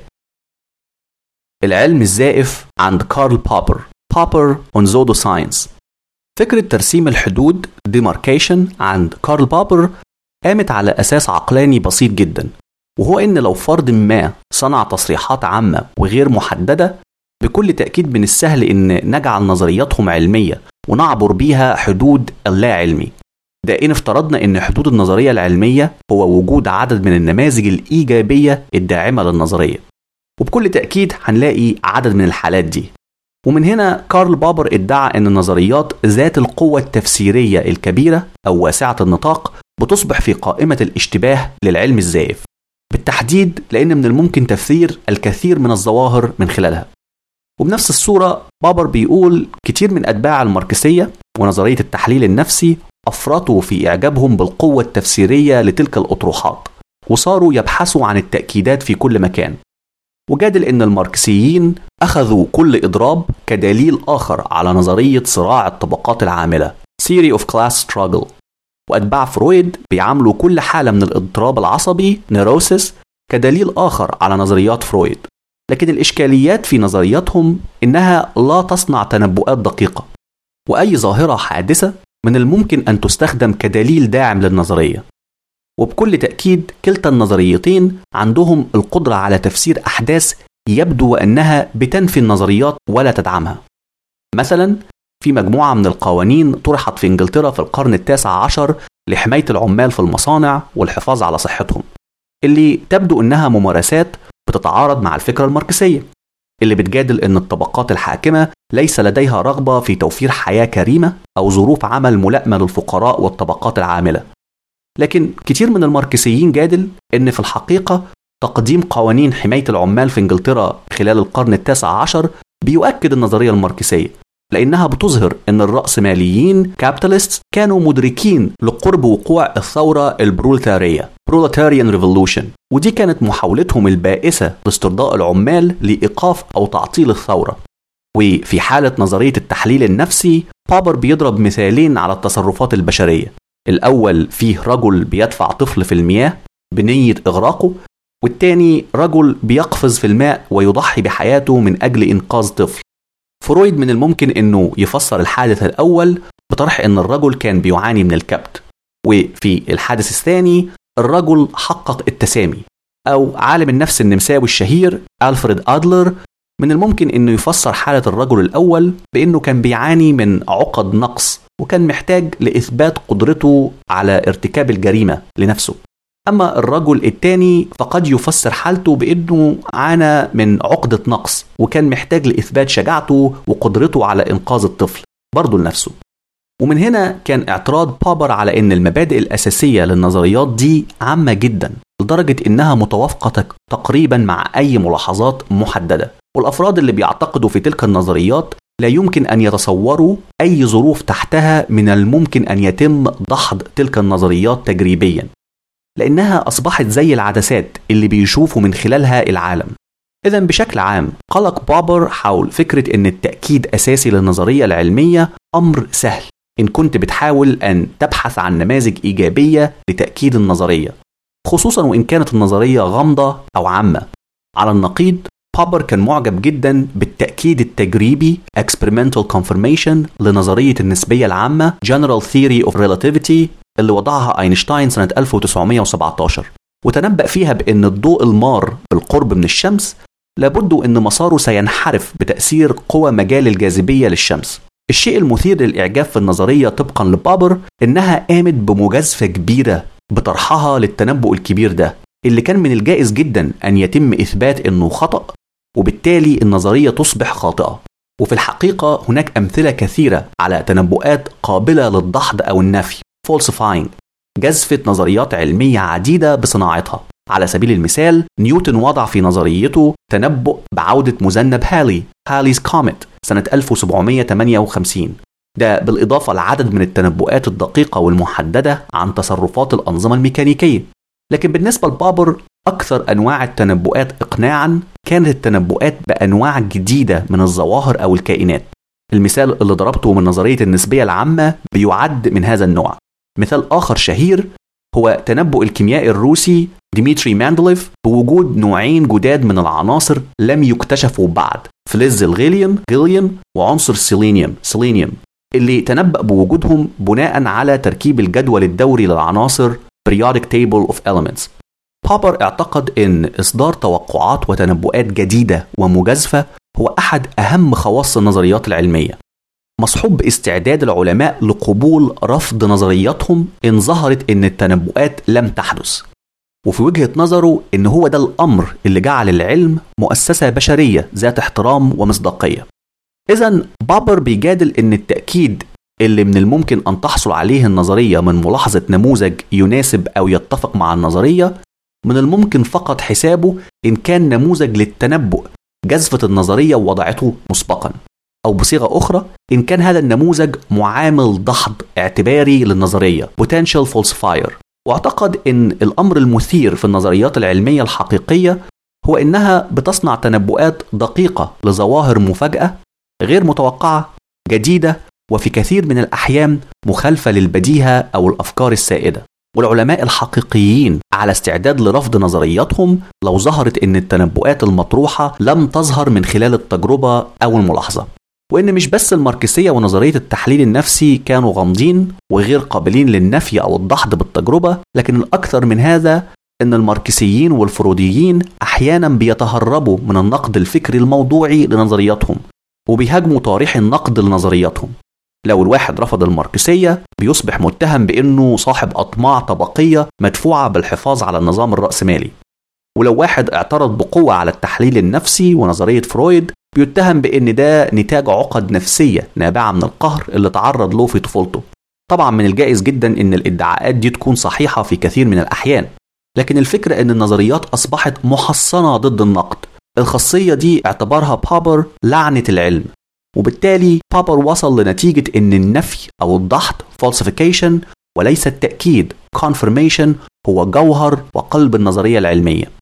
العلم الزائف عند كارل بابر بابر on Science فكرة ترسيم الحدود demarcation عند كارل بابر قامت على أساس عقلاني بسيط جدا وهو إن لو فرد ما صنع تصريحات عامة وغير محددة بكل تأكيد من السهل إن نجعل نظرياتهم علمية ونعبر بيها حدود اللا علمي ده إن افترضنا إن حدود النظرية العلمية هو وجود عدد من النماذج الإيجابية الداعمة للنظرية وبكل تأكيد هنلاقي عدد من الحالات دي ومن هنا كارل بابر ادعى أن النظريات ذات القوة التفسيرية الكبيرة أو واسعة النطاق بتصبح في قائمة الاشتباه للعلم الزائف بالتحديد لأن من الممكن تفسير الكثير من الظواهر من خلالها وبنفس الصورة بابر بيقول كتير من أتباع الماركسية ونظرية التحليل النفسي أفرطوا في إعجابهم بالقوة التفسيرية لتلك الأطروحات وصاروا يبحثوا عن التأكيدات في كل مكان وجادل أن الماركسيين أخذوا كل إضراب كدليل آخر على نظرية صراع الطبقات العاملة Theory of Class Struggle وأتباع فرويد بيعاملوا كل حالة من الاضطراب العصبي نيروسيس كدليل آخر على نظريات فرويد لكن الإشكاليات في نظرياتهم إنها لا تصنع تنبؤات دقيقة وأي ظاهرة حادثة من الممكن أن تستخدم كدليل داعم للنظرية وبكل تأكيد كلتا النظريتين عندهم القدرة على تفسير أحداث يبدو أنها بتنفي النظريات ولا تدعمها مثلا في مجموعة من القوانين طرحت في إنجلترا في القرن التاسع عشر لحماية العمال في المصانع والحفاظ على صحتهم اللي تبدو أنها ممارسات بتتعارض مع الفكرة الماركسية اللي بتجادل أن الطبقات الحاكمة ليس لديها رغبة في توفير حياة كريمة أو ظروف عمل ملائمة للفقراء والطبقات العاملة لكن كتير من الماركسيين جادل أن في الحقيقة تقديم قوانين حماية العمال في إنجلترا خلال القرن التاسع عشر بيؤكد النظرية الماركسية لأنها بتظهر أن الرأسماليين كابيتاليست كانوا مدركين لقرب وقوع الثورة البرولتارية Proletarian Revolution ودي كانت محاولتهم البائسة لاسترضاء العمال لإيقاف أو تعطيل الثورة وفي حالة نظرية التحليل النفسي بابر بيضرب مثالين على التصرفات البشرية الأول فيه رجل بيدفع طفل في المياه بنية إغراقه والتاني رجل بيقفز في الماء ويضحي بحياته من أجل إنقاذ طفل فرويد من الممكن أنه يفسر الحادث الأول بطرح أن الرجل كان بيعاني من الكبت وفي الحادث الثاني الرجل حقق التسامي أو عالم النفس النمساوي الشهير ألفريد أدلر من الممكن أنه يفسر حالة الرجل الأول بأنه كان بيعاني من عقد نقص وكان محتاج لإثبات قدرته على ارتكاب الجريمة لنفسه أما الرجل الثاني فقد يفسر حالته بأنه عانى من عقدة نقص وكان محتاج لإثبات شجاعته وقدرته على إنقاذ الطفل برضه لنفسه ومن هنا كان اعتراض بابر على أن المبادئ الأساسية للنظريات دي عامة جدا لدرجة إنها متوافقة تقريبا مع أي ملاحظات محددة والأفراد اللي بيعتقدوا في تلك النظريات لا يمكن أن يتصوروا أي ظروف تحتها من الممكن أن يتم دحض تلك النظريات تجريبيا لأنها أصبحت زي العدسات اللي بيشوفوا من خلالها العالم إذا بشكل عام قلق بابر حول فكرة أن التأكيد أساسي للنظرية العلمية أمر سهل إن كنت بتحاول أن تبحث عن نماذج إيجابية لتأكيد النظرية خصوصا وإن كانت النظرية غامضة أو عامة على النقيض بابر كان معجب جدا بالتأكيد التجريبي experimental confirmation لنظرية النسبية العامة General Theory of Relativity اللي وضعها أينشتاين سنة 1917 وتنبأ فيها بأن الضوء المار بالقرب من الشمس لابد أن مساره سينحرف بتأثير قوى مجال الجاذبية للشمس الشيء المثير للإعجاب في النظرية طبقا لبابر إنها قامت بمجازفة كبيرة بطرحها للتنبؤ الكبير ده اللي كان من الجائز جدا أن يتم إثبات أنه خطأ وبالتالي النظرية تصبح خاطئة وفي الحقيقة هناك أمثلة كثيرة على تنبؤات قابلة للدحض أو النفي falsifying جزفت نظريات علمية عديدة بصناعتها على سبيل المثال نيوتن وضع في نظريته تنبؤ بعودة مذنب هالي هالي's كوميت سنة 1758 ده بالإضافة لعدد من التنبؤات الدقيقة والمحددة عن تصرفات الأنظمة الميكانيكية لكن بالنسبة لبابر أكثر أنواع التنبؤات إقناعا كانت التنبؤات بأنواع جديدة من الظواهر أو الكائنات المثال اللي ضربته من نظرية النسبية العامة بيعد من هذا النوع مثال آخر شهير هو تنبؤ الكيميائي الروسي ديمتري ماندليف بوجود نوعين جداد من العناصر لم يكتشفوا بعد فلز الغيليوم غيليوم وعنصر السيلينيوم سيلينيوم اللي تنبأ بوجودهم بناء على تركيب الجدول الدوري للعناصر periodic table of elements بابر اعتقد ان اصدار توقعات وتنبؤات جديده ومجازفه هو احد اهم خواص النظريات العلميه مصحوب باستعداد العلماء لقبول رفض نظرياتهم ان ظهرت ان التنبؤات لم تحدث وفي وجهه نظره ان هو ده الامر اللي جعل العلم مؤسسه بشريه ذات احترام ومصداقيه اذا بابر بيجادل ان التاكيد اللي من الممكن ان تحصل عليه النظريه من ملاحظه نموذج يناسب او يتفق مع النظريه من الممكن فقط حسابه ان كان نموذج للتنبؤ جزفت النظريه ووضعته مسبقا أو بصيغة أخرى إن كان هذا النموذج معامل دحض اعتباري للنظرية potential falsifier واعتقد ان الامر المثير في النظريات العلميه الحقيقيه هو انها بتصنع تنبؤات دقيقه لظواهر مفاجاه غير متوقعه جديده وفي كثير من الاحيان مخالفه للبديهه او الافكار السائده والعلماء الحقيقيين على استعداد لرفض نظرياتهم لو ظهرت ان التنبؤات المطروحه لم تظهر من خلال التجربه او الملاحظه وان مش بس الماركسيه ونظريه التحليل النفسي كانوا غامضين وغير قابلين للنفي او الدحض بالتجربه لكن الاكثر من هذا ان الماركسيين والفرويديين احيانا بيتهربوا من النقد الفكري الموضوعي لنظرياتهم وبيهاجموا طارح النقد لنظرياتهم لو الواحد رفض الماركسية بيصبح متهم بأنه صاحب أطماع طبقية مدفوعة بالحفاظ على النظام الرأسمالي ولو واحد اعترض بقوة على التحليل النفسي ونظرية فرويد بيتهم بأن ده نتاج عقد نفسية نابعة من القهر اللي تعرض له في طفولته طبعا من الجائز جدا أن الادعاءات دي تكون صحيحة في كثير من الأحيان لكن الفكرة أن النظريات أصبحت محصنة ضد النقد الخاصية دي اعتبرها بابر لعنة العلم وبالتالي بابر وصل لنتيجة أن النفي أو الضحض falsification وليس التأكيد confirmation هو جوهر وقلب النظرية العلمية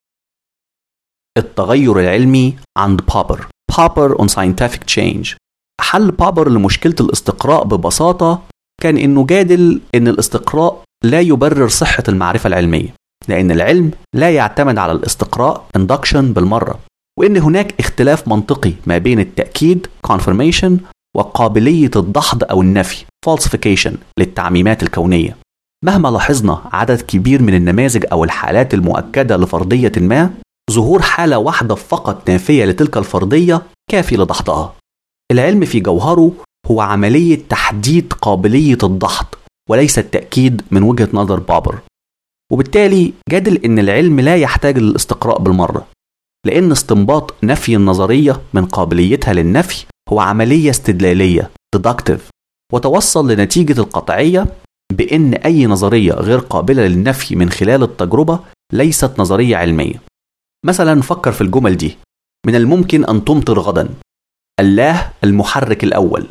التغير العلمي عند بابر بابر on scientific change حل بابر لمشكلة الاستقراء ببساطة كان انه جادل ان الاستقراء لا يبرر صحة المعرفة العلمية لأن العلم لا يعتمد على الاستقراء induction بالمرة وإن هناك اختلاف منطقي ما بين التأكيد confirmation وقابلية الدحض أو النفي falsification للتعميمات الكونية مهما لاحظنا عدد كبير من النماذج أو الحالات المؤكدة لفرضية ما ظهور حالة واحدة فقط نافية لتلك الفرضية كافي لدحضها العلم في جوهره هو عملية تحديد قابلية الدحض وليس التأكيد من وجهة نظر بابر وبالتالي جادل ان العلم لا يحتاج للاستقراء بالمره لان استنباط نفي النظريه من قابليتها للنفي هو عمليه استدلاليه deductive وتوصل لنتيجه القطعيه بان اي نظريه غير قابله للنفي من خلال التجربه ليست نظرية علمية مثلا فكر في الجمل دي من الممكن أن تمطر غدا الله المحرك الأول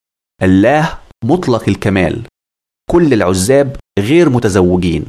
الله مطلق الكمال كل العزاب غير متزوجين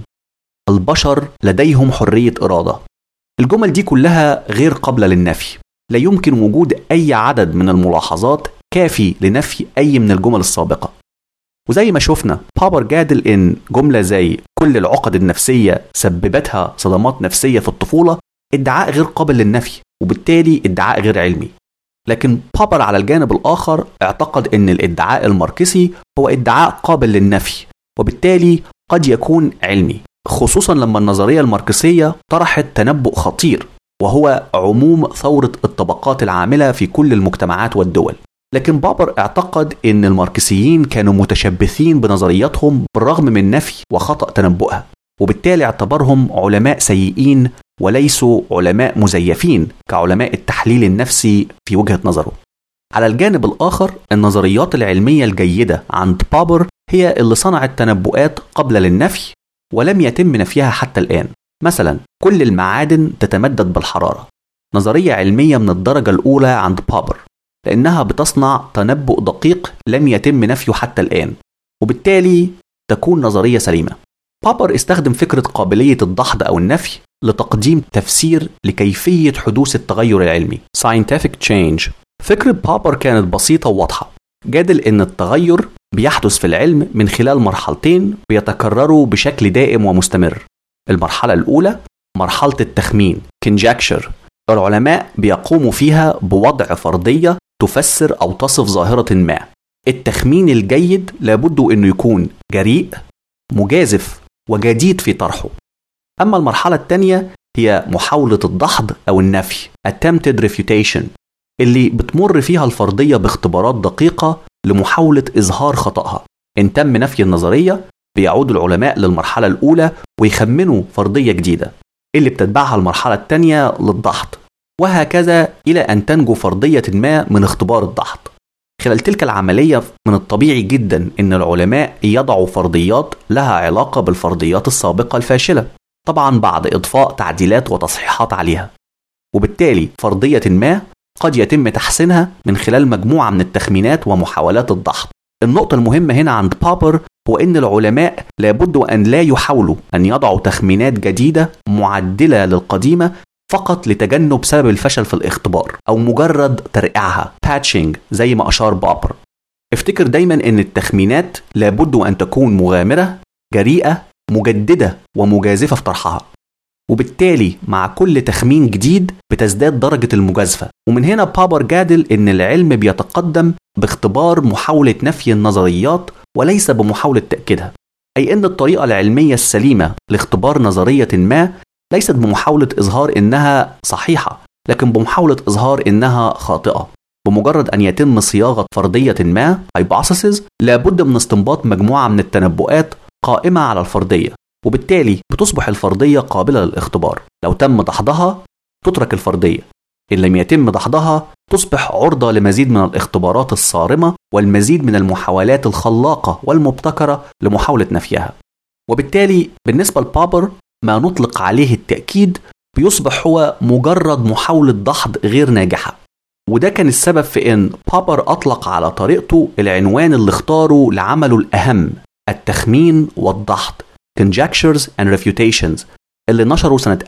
البشر لديهم حرية إرادة الجمل دي كلها غير قابلة للنفي لا يمكن وجود أي عدد من الملاحظات كافي لنفي أي من الجمل السابقة وزي ما شفنا بابر جادل إن جملة زي كل العقد النفسية سببتها صدمات نفسية في الطفولة ادعاء غير قابل للنفي وبالتالي ادعاء غير علمي لكن بابر على الجانب الآخر اعتقد أن الادعاء الماركسي هو ادعاء قابل للنفي وبالتالي قد يكون علمي خصوصا لما النظرية الماركسية طرحت تنبؤ خطير وهو عموم ثورة الطبقات العاملة في كل المجتمعات والدول لكن بابر اعتقد ان الماركسيين كانوا متشبثين بنظرياتهم بالرغم من نفي وخطأ تنبؤها وبالتالي اعتبرهم علماء سيئين وليسوا علماء مزيفين كعلماء التحليل النفسي في وجهة نظره على الجانب الآخر النظريات العلمية الجيدة عند بابر هي اللي صنعت تنبؤات قبل للنفي ولم يتم نفيها حتى الآن مثلا كل المعادن تتمدد بالحرارة نظرية علمية من الدرجة الأولى عند بابر لأنها بتصنع تنبؤ دقيق لم يتم نفيه حتى الآن وبالتالي تكون نظرية سليمة بابر استخدم فكرة قابلية الدحض أو النفي لتقديم تفسير لكيفية حدوث التغير العلمي scientific change فكرة بابر كانت بسيطة وواضحة جادل إن التغير بيحدث في العلم من خلال مرحلتين بيتكرروا بشكل دائم ومستمر المرحلة الأولى مرحلة التخمين conjecture العلماء بيقوموا فيها بوضع فرضية تفسر أو تصف ظاهرة ما التخمين الجيد لابد أنه يكون جريء مجازف وجديد في طرحه أما المرحلة الثانية هي محاولة الدحض أو النفي attempted refutation اللي بتمر فيها الفرضية باختبارات دقيقة لمحاولة إظهار خطأها إن تم نفي النظرية بيعود العلماء للمرحلة الأولى ويخمنوا فرضية جديدة اللي بتتبعها المرحلة الثانية للدحض وهكذا إلى أن تنجو فرضية ما من اختبار الدحض خلال تلك العملية من الطبيعي جدا أن العلماء يضعوا فرضيات لها علاقة بالفرضيات السابقة الفاشلة طبعا بعد إضفاء تعديلات وتصحيحات عليها وبالتالي فرضية ما قد يتم تحسينها من خلال مجموعة من التخمينات ومحاولات الدحض النقطة المهمة هنا عند بابر هو أن العلماء لابد أن لا يحاولوا أن يضعوا تخمينات جديدة معدلة للقديمة فقط لتجنب سبب الفشل في الاختبار أو مجرد ترقيعها باتشنج زي ما أشار بابر افتكر دايما أن التخمينات لابد أن تكون مغامرة جريئة مجددة ومجازفة في طرحها وبالتالي مع كل تخمين جديد بتزداد درجة المجازفة ومن هنا بابر جادل إن العلم بيتقدم باختبار محاولة نفي النظريات وليس بمحاولة تأكيدها أي أن الطريقة العلمية السليمة لاختبار نظرية ما ليست بمحاولة إظهار إنها صحيحة لكن بمحاولة إظهار إنها خاطئة بمجرد أن يتم صياغة فرضية ما hypothesis لابد من استنباط مجموعة من التنبؤات قائمة على الفرضية وبالتالي بتصبح الفرضية قابلة للاختبار لو تم دحضها تترك الفرضية إن لم يتم دحضها تصبح عرضة لمزيد من الاختبارات الصارمة والمزيد من المحاولات الخلاقة والمبتكرة لمحاولة نفيها وبالتالي بالنسبة لبابر ما نطلق عليه التأكيد بيصبح هو مجرد محاولة دحض غير ناجحة وده كان السبب في ان بابر اطلق على طريقته العنوان اللي اختاره لعمله الاهم التخمين والدحض Conjectures and Refutations اللي نشره سنة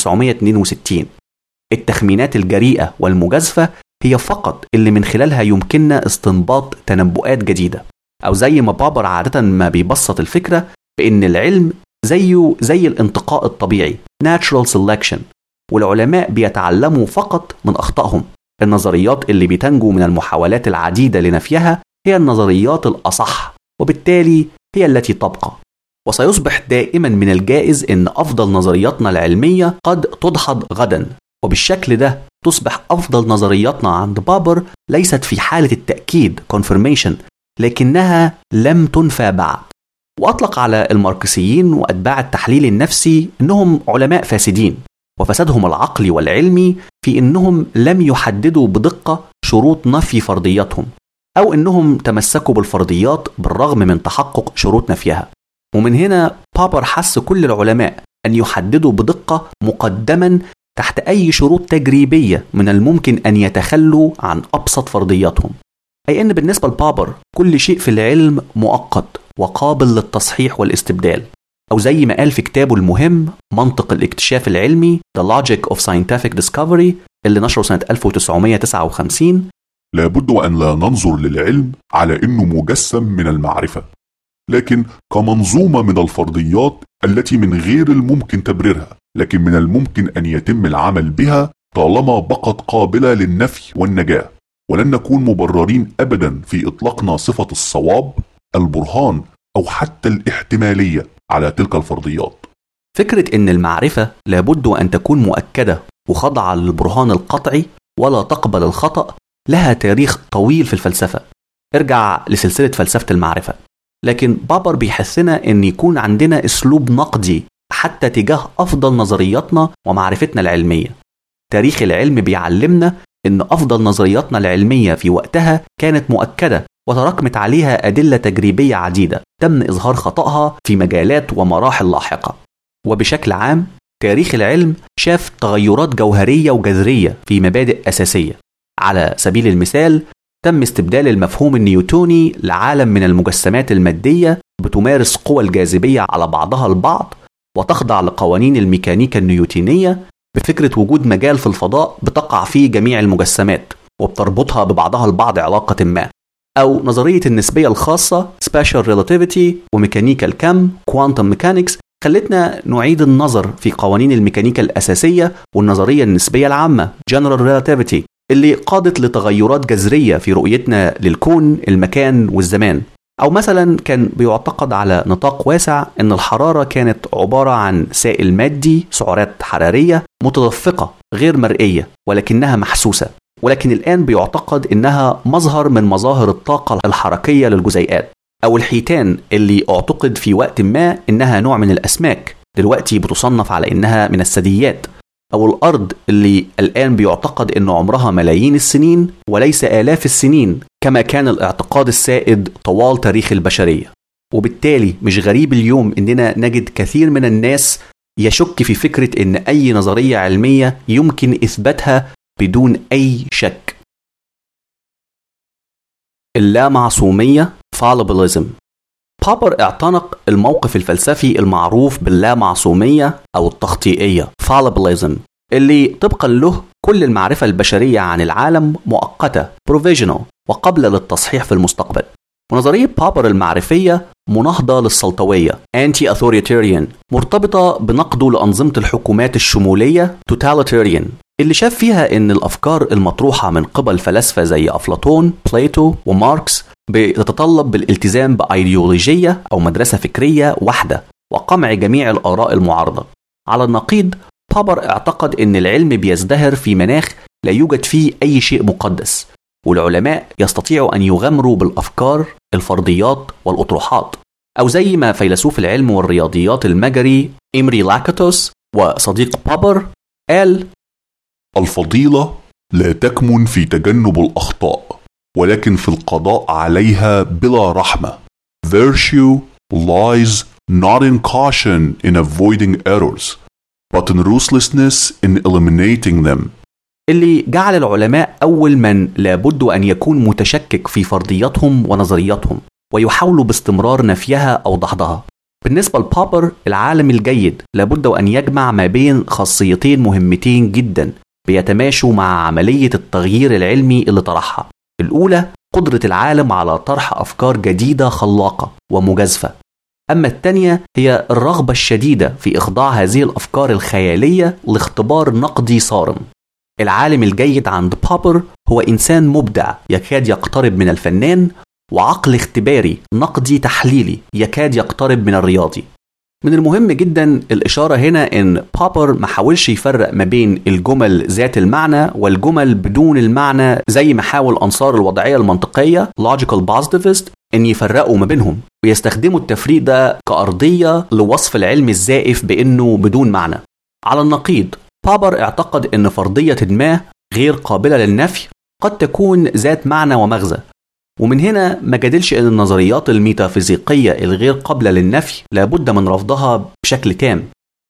1962 التخمينات الجريئة والمجازفة هي فقط اللي من خلالها يمكننا استنباط تنبؤات جديدة أو زي ما بابر عادة ما بيبسط الفكرة بأن العلم زيه زي الانتقاء الطبيعي Natural Selection والعلماء بيتعلموا فقط من أخطائهم النظريات اللي بتنجو من المحاولات العديدة لنفيها هي النظريات الأصح وبالتالي هي التي تبقى وسيصبح دائما من الجائز ان افضل نظرياتنا العلميه قد تدحض غدا وبالشكل ده تصبح افضل نظرياتنا عند بابر ليست في حاله التاكيد confirmation لكنها لم تنفى بعد واطلق على الماركسيين واتباع التحليل النفسي انهم علماء فاسدين وفسادهم العقلي والعلمي في انهم لم يحددوا بدقه شروط نفي فرضياتهم او انهم تمسكوا بالفرضيات بالرغم من تحقق شروط نفيها ومن هنا بابر حث كل العلماء أن يحددوا بدقة مقدما تحت أي شروط تجريبية من الممكن أن يتخلوا عن أبسط فرضياتهم أي أن بالنسبة لبابر كل شيء في العلم مؤقت وقابل للتصحيح والاستبدال أو زي ما قال في كتابه المهم منطق الاكتشاف العلمي The Logic of Scientific Discovery اللي نشره سنة 1959 لابد وأن لا ننظر للعلم على أنه مجسم من المعرفة لكن كمنظومة من الفرضيات التي من غير الممكن تبريرها لكن من الممكن أن يتم العمل بها طالما بقت قابلة للنفي والنجاة ولن نكون مبررين أبدا في إطلاقنا صفة الصواب البرهان أو حتى الاحتمالية على تلك الفرضيات فكرة إن المعرفة لابد أن تكون مؤكدة وخاضعة للبرهان القطعي ولا تقبل الخطأ لها تاريخ طويل في الفلسفة ارجع لسلسلة فلسفة المعرفة لكن بابر بيحثنا ان يكون عندنا اسلوب نقدي حتى تجاه افضل نظرياتنا ومعرفتنا العلميه تاريخ العلم بيعلمنا ان افضل نظرياتنا العلميه في وقتها كانت مؤكده وتراكمت عليها ادله تجريبيه عديده تم اظهار خطاها في مجالات ومراحل لاحقه وبشكل عام تاريخ العلم شاف تغيرات جوهريه وجذريه في مبادئ اساسيه على سبيل المثال تم استبدال المفهوم النيوتوني لعالم من المجسمات المادية بتمارس قوى الجاذبية على بعضها البعض وتخضع لقوانين الميكانيكا النيوتينية بفكرة وجود مجال في الفضاء بتقع فيه جميع المجسمات وبتربطها ببعضها البعض علاقة ما أو نظرية النسبية الخاصة Special Relativity وميكانيكا الكم Quantum Mechanics خلتنا نعيد النظر في قوانين الميكانيكا الأساسية والنظرية النسبية العامة General Relativity اللي قادت لتغيرات جذرية في رؤيتنا للكون المكان والزمان أو مثلا كان بيعتقد على نطاق واسع أن الحرارة كانت عبارة عن سائل مادي سعرات حرارية متدفقة غير مرئية ولكنها محسوسة ولكن الآن بيعتقد أنها مظهر من مظاهر الطاقة الحركية للجزيئات أو الحيتان اللي اعتقد في وقت ما أنها نوع من الأسماك دلوقتي بتصنف على أنها من الثدييات أو الأرض اللي الآن بيعتقد أن عمرها ملايين السنين وليس آلاف السنين كما كان الاعتقاد السائد طوال تاريخ البشرية وبالتالي مش غريب اليوم أننا نجد كثير من الناس يشك في فكرة أن أي نظرية علمية يمكن إثباتها بدون أي شك اللامعصومية fallibilism بابر اعتنق الموقف الفلسفي المعروف باللامعصومية أو التخطيئية fallibilism اللي طبقا له كل المعرفة البشرية عن العالم مؤقتة provisional وقابلة للتصحيح في المستقبل ونظرية بابر المعرفية مناهضة للسلطوية anti-authoritarian مرتبطة بنقده لأنظمة الحكومات الشمولية totalitarian اللي شاف فيها ان الافكار المطروحه من قبل فلاسفه زي افلاطون، بليتو وماركس بتتطلب بالالتزام بايديولوجيه او مدرسه فكريه واحده وقمع جميع الاراء المعارضه. على النقيض بابر اعتقد ان العلم بيزدهر في مناخ لا يوجد فيه اي شيء مقدس والعلماء يستطيعوا ان يغامروا بالافكار، الفرضيات والاطروحات. او زي ما فيلسوف العلم والرياضيات المجري إمري لاكاتوس وصديق بابر قال الفضيلة لا تكمن في تجنب الأخطاء ولكن في القضاء عليها بلا رحمة Virtue lies not in caution in avoiding errors but in ruthlessness in eliminating them اللي جعل العلماء أول من لابد أن يكون متشكك في فرضياتهم ونظرياتهم ويحاولوا باستمرار نفيها أو دحضها بالنسبة لبابر العالم الجيد لابد أن يجمع ما بين خاصيتين مهمتين جدا بيتماشوا مع عملية التغيير العلمي اللي طرحها الأولى قدرة العالم على طرح أفكار جديدة خلاقة ومجازفة أما الثانية هي الرغبة الشديدة في إخضاع هذه الأفكار الخيالية لاختبار نقدي صارم العالم الجيد عند بابر هو إنسان مبدع يكاد يقترب من الفنان وعقل اختباري نقدي تحليلي يكاد يقترب من الرياضي من المهم جدا الإشارة هنا إن بابر ما حاولش يفرق ما بين الجمل ذات المعنى والجمل بدون المعنى زي ما حاول أنصار الوضعية المنطقية logical positivist إن يفرقوا ما بينهم ويستخدموا التفريق ده كأرضية لوصف العلم الزائف بإنه بدون معنى على النقيض بابر اعتقد إن فرضية ما غير قابلة للنفي قد تكون ذات معنى ومغزى ومن هنا ما جادلش ان النظريات الميتافيزيقيه الغير قابله للنفي لابد من رفضها بشكل تام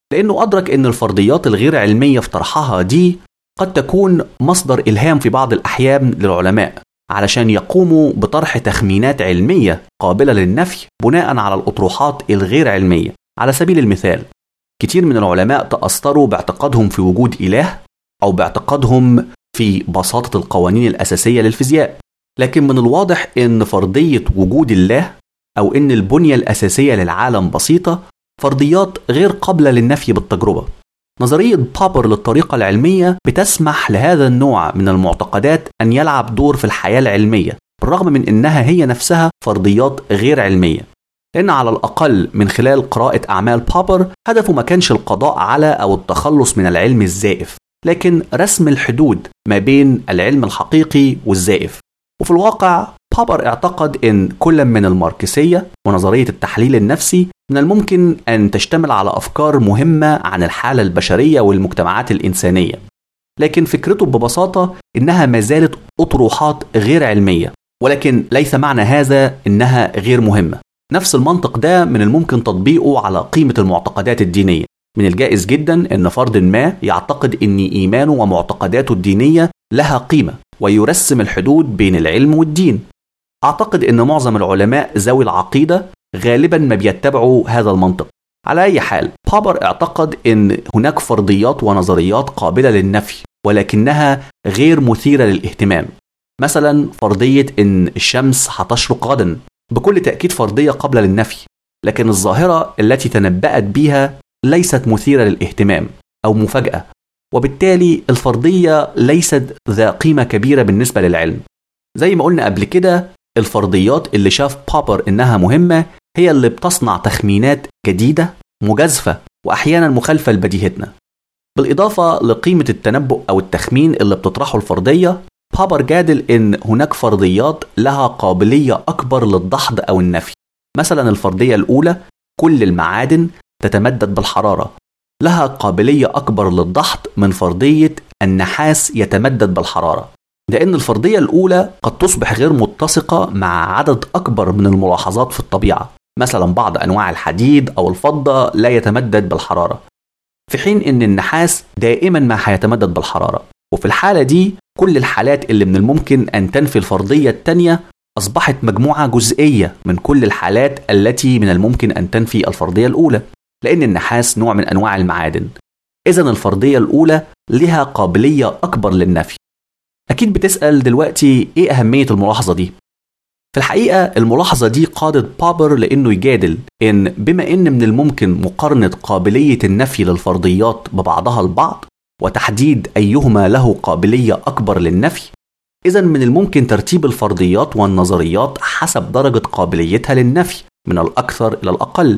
لأنه أدرك أن الفرضيات الغير علمية في طرحها دي قد تكون مصدر إلهام في بعض الأحيان للعلماء علشان يقوموا بطرح تخمينات علمية قابلة للنفي بناء على الأطروحات الغير علمية على سبيل المثال كتير من العلماء تأثروا باعتقادهم في وجود إله أو باعتقادهم في بساطة القوانين الأساسية للفيزياء لكن من الواضح أن فرضية وجود الله أو أن البنية الأساسية للعالم بسيطة فرضيات غير قابلة للنفي بالتجربة نظرية بابر للطريقة العلمية بتسمح لهذا النوع من المعتقدات أن يلعب دور في الحياة العلمية بالرغم من أنها هي نفسها فرضيات غير علمية لأن على الأقل من خلال قراءة أعمال بابر هدفه ما كانش القضاء على أو التخلص من العلم الزائف لكن رسم الحدود ما بين العلم الحقيقي والزائف وفي الواقع بابر اعتقد أن كل من الماركسية ونظرية التحليل النفسي من الممكن أن تشتمل على أفكار مهمة عن الحالة البشرية والمجتمعات الإنسانية لكن فكرته ببساطة إنها ما زالت أطروحات غير علمية ولكن ليس معنى هذا إنها غير مهمة نفس المنطق ده من الممكن تطبيقه على قيمة المعتقدات الدينية من الجائز جدا أن فرد ما يعتقد أن إيمانه ومعتقداته الدينية لها قيمة ويرسم الحدود بين العلم والدين أعتقد أن معظم العلماء ذوي العقيدة غالبا ما بيتبعوا هذا المنطق على أي حال بابر اعتقد أن هناك فرضيات ونظريات قابلة للنفي ولكنها غير مثيرة للاهتمام مثلا فرضية أن الشمس هتشرق غدا بكل تأكيد فرضية قابلة للنفي لكن الظاهرة التي تنبأت بها ليست مثيرة للاهتمام أو مفاجأة وبالتالي الفرضية ليست ذا قيمة كبيرة بالنسبة للعلم زي ما قلنا قبل كده الفرضيات اللي شاف بابر إنها مهمة هي اللي بتصنع تخمينات جديدة مجازفة وأحيانا مخالفة لبديهتنا بالإضافة لقيمة التنبؤ أو التخمين اللي بتطرحه الفرضية بابر جادل إن هناك فرضيات لها قابلية أكبر للدحض أو النفي مثلا الفرضية الأولى كل المعادن تتمدد بالحرارة لها قابلية أكبر للدحض من فرضية النحاس يتمدد بالحرارة لأن الفرضية الأولى قد تصبح غير متسقة مع عدد أكبر من الملاحظات في الطبيعة مثلا بعض أنواع الحديد أو الفضة لا يتمدد بالحرارة في حين أن النحاس دائما ما هيتمدد بالحرارة وفي الحالة دي كل الحالات اللي من الممكن أن تنفي الفرضية الثانية أصبحت مجموعة جزئية من كل الحالات التي من الممكن أن تنفي الفرضية الأولى لأن النحاس نوع من أنواع المعادن إذا الفرضية الأولى لها قابلية أكبر للنفي أكيد بتسأل دلوقتي إيه أهمية الملاحظة دي؟ في الحقيقة الملاحظة دي قادت بابر لأنه يجادل إن بما إن من الممكن مقارنة قابلية النفي للفرضيات ببعضها البعض وتحديد أيهما له قابلية أكبر للنفي إذا من الممكن ترتيب الفرضيات والنظريات حسب درجة قابليتها للنفي من الأكثر إلى الأقل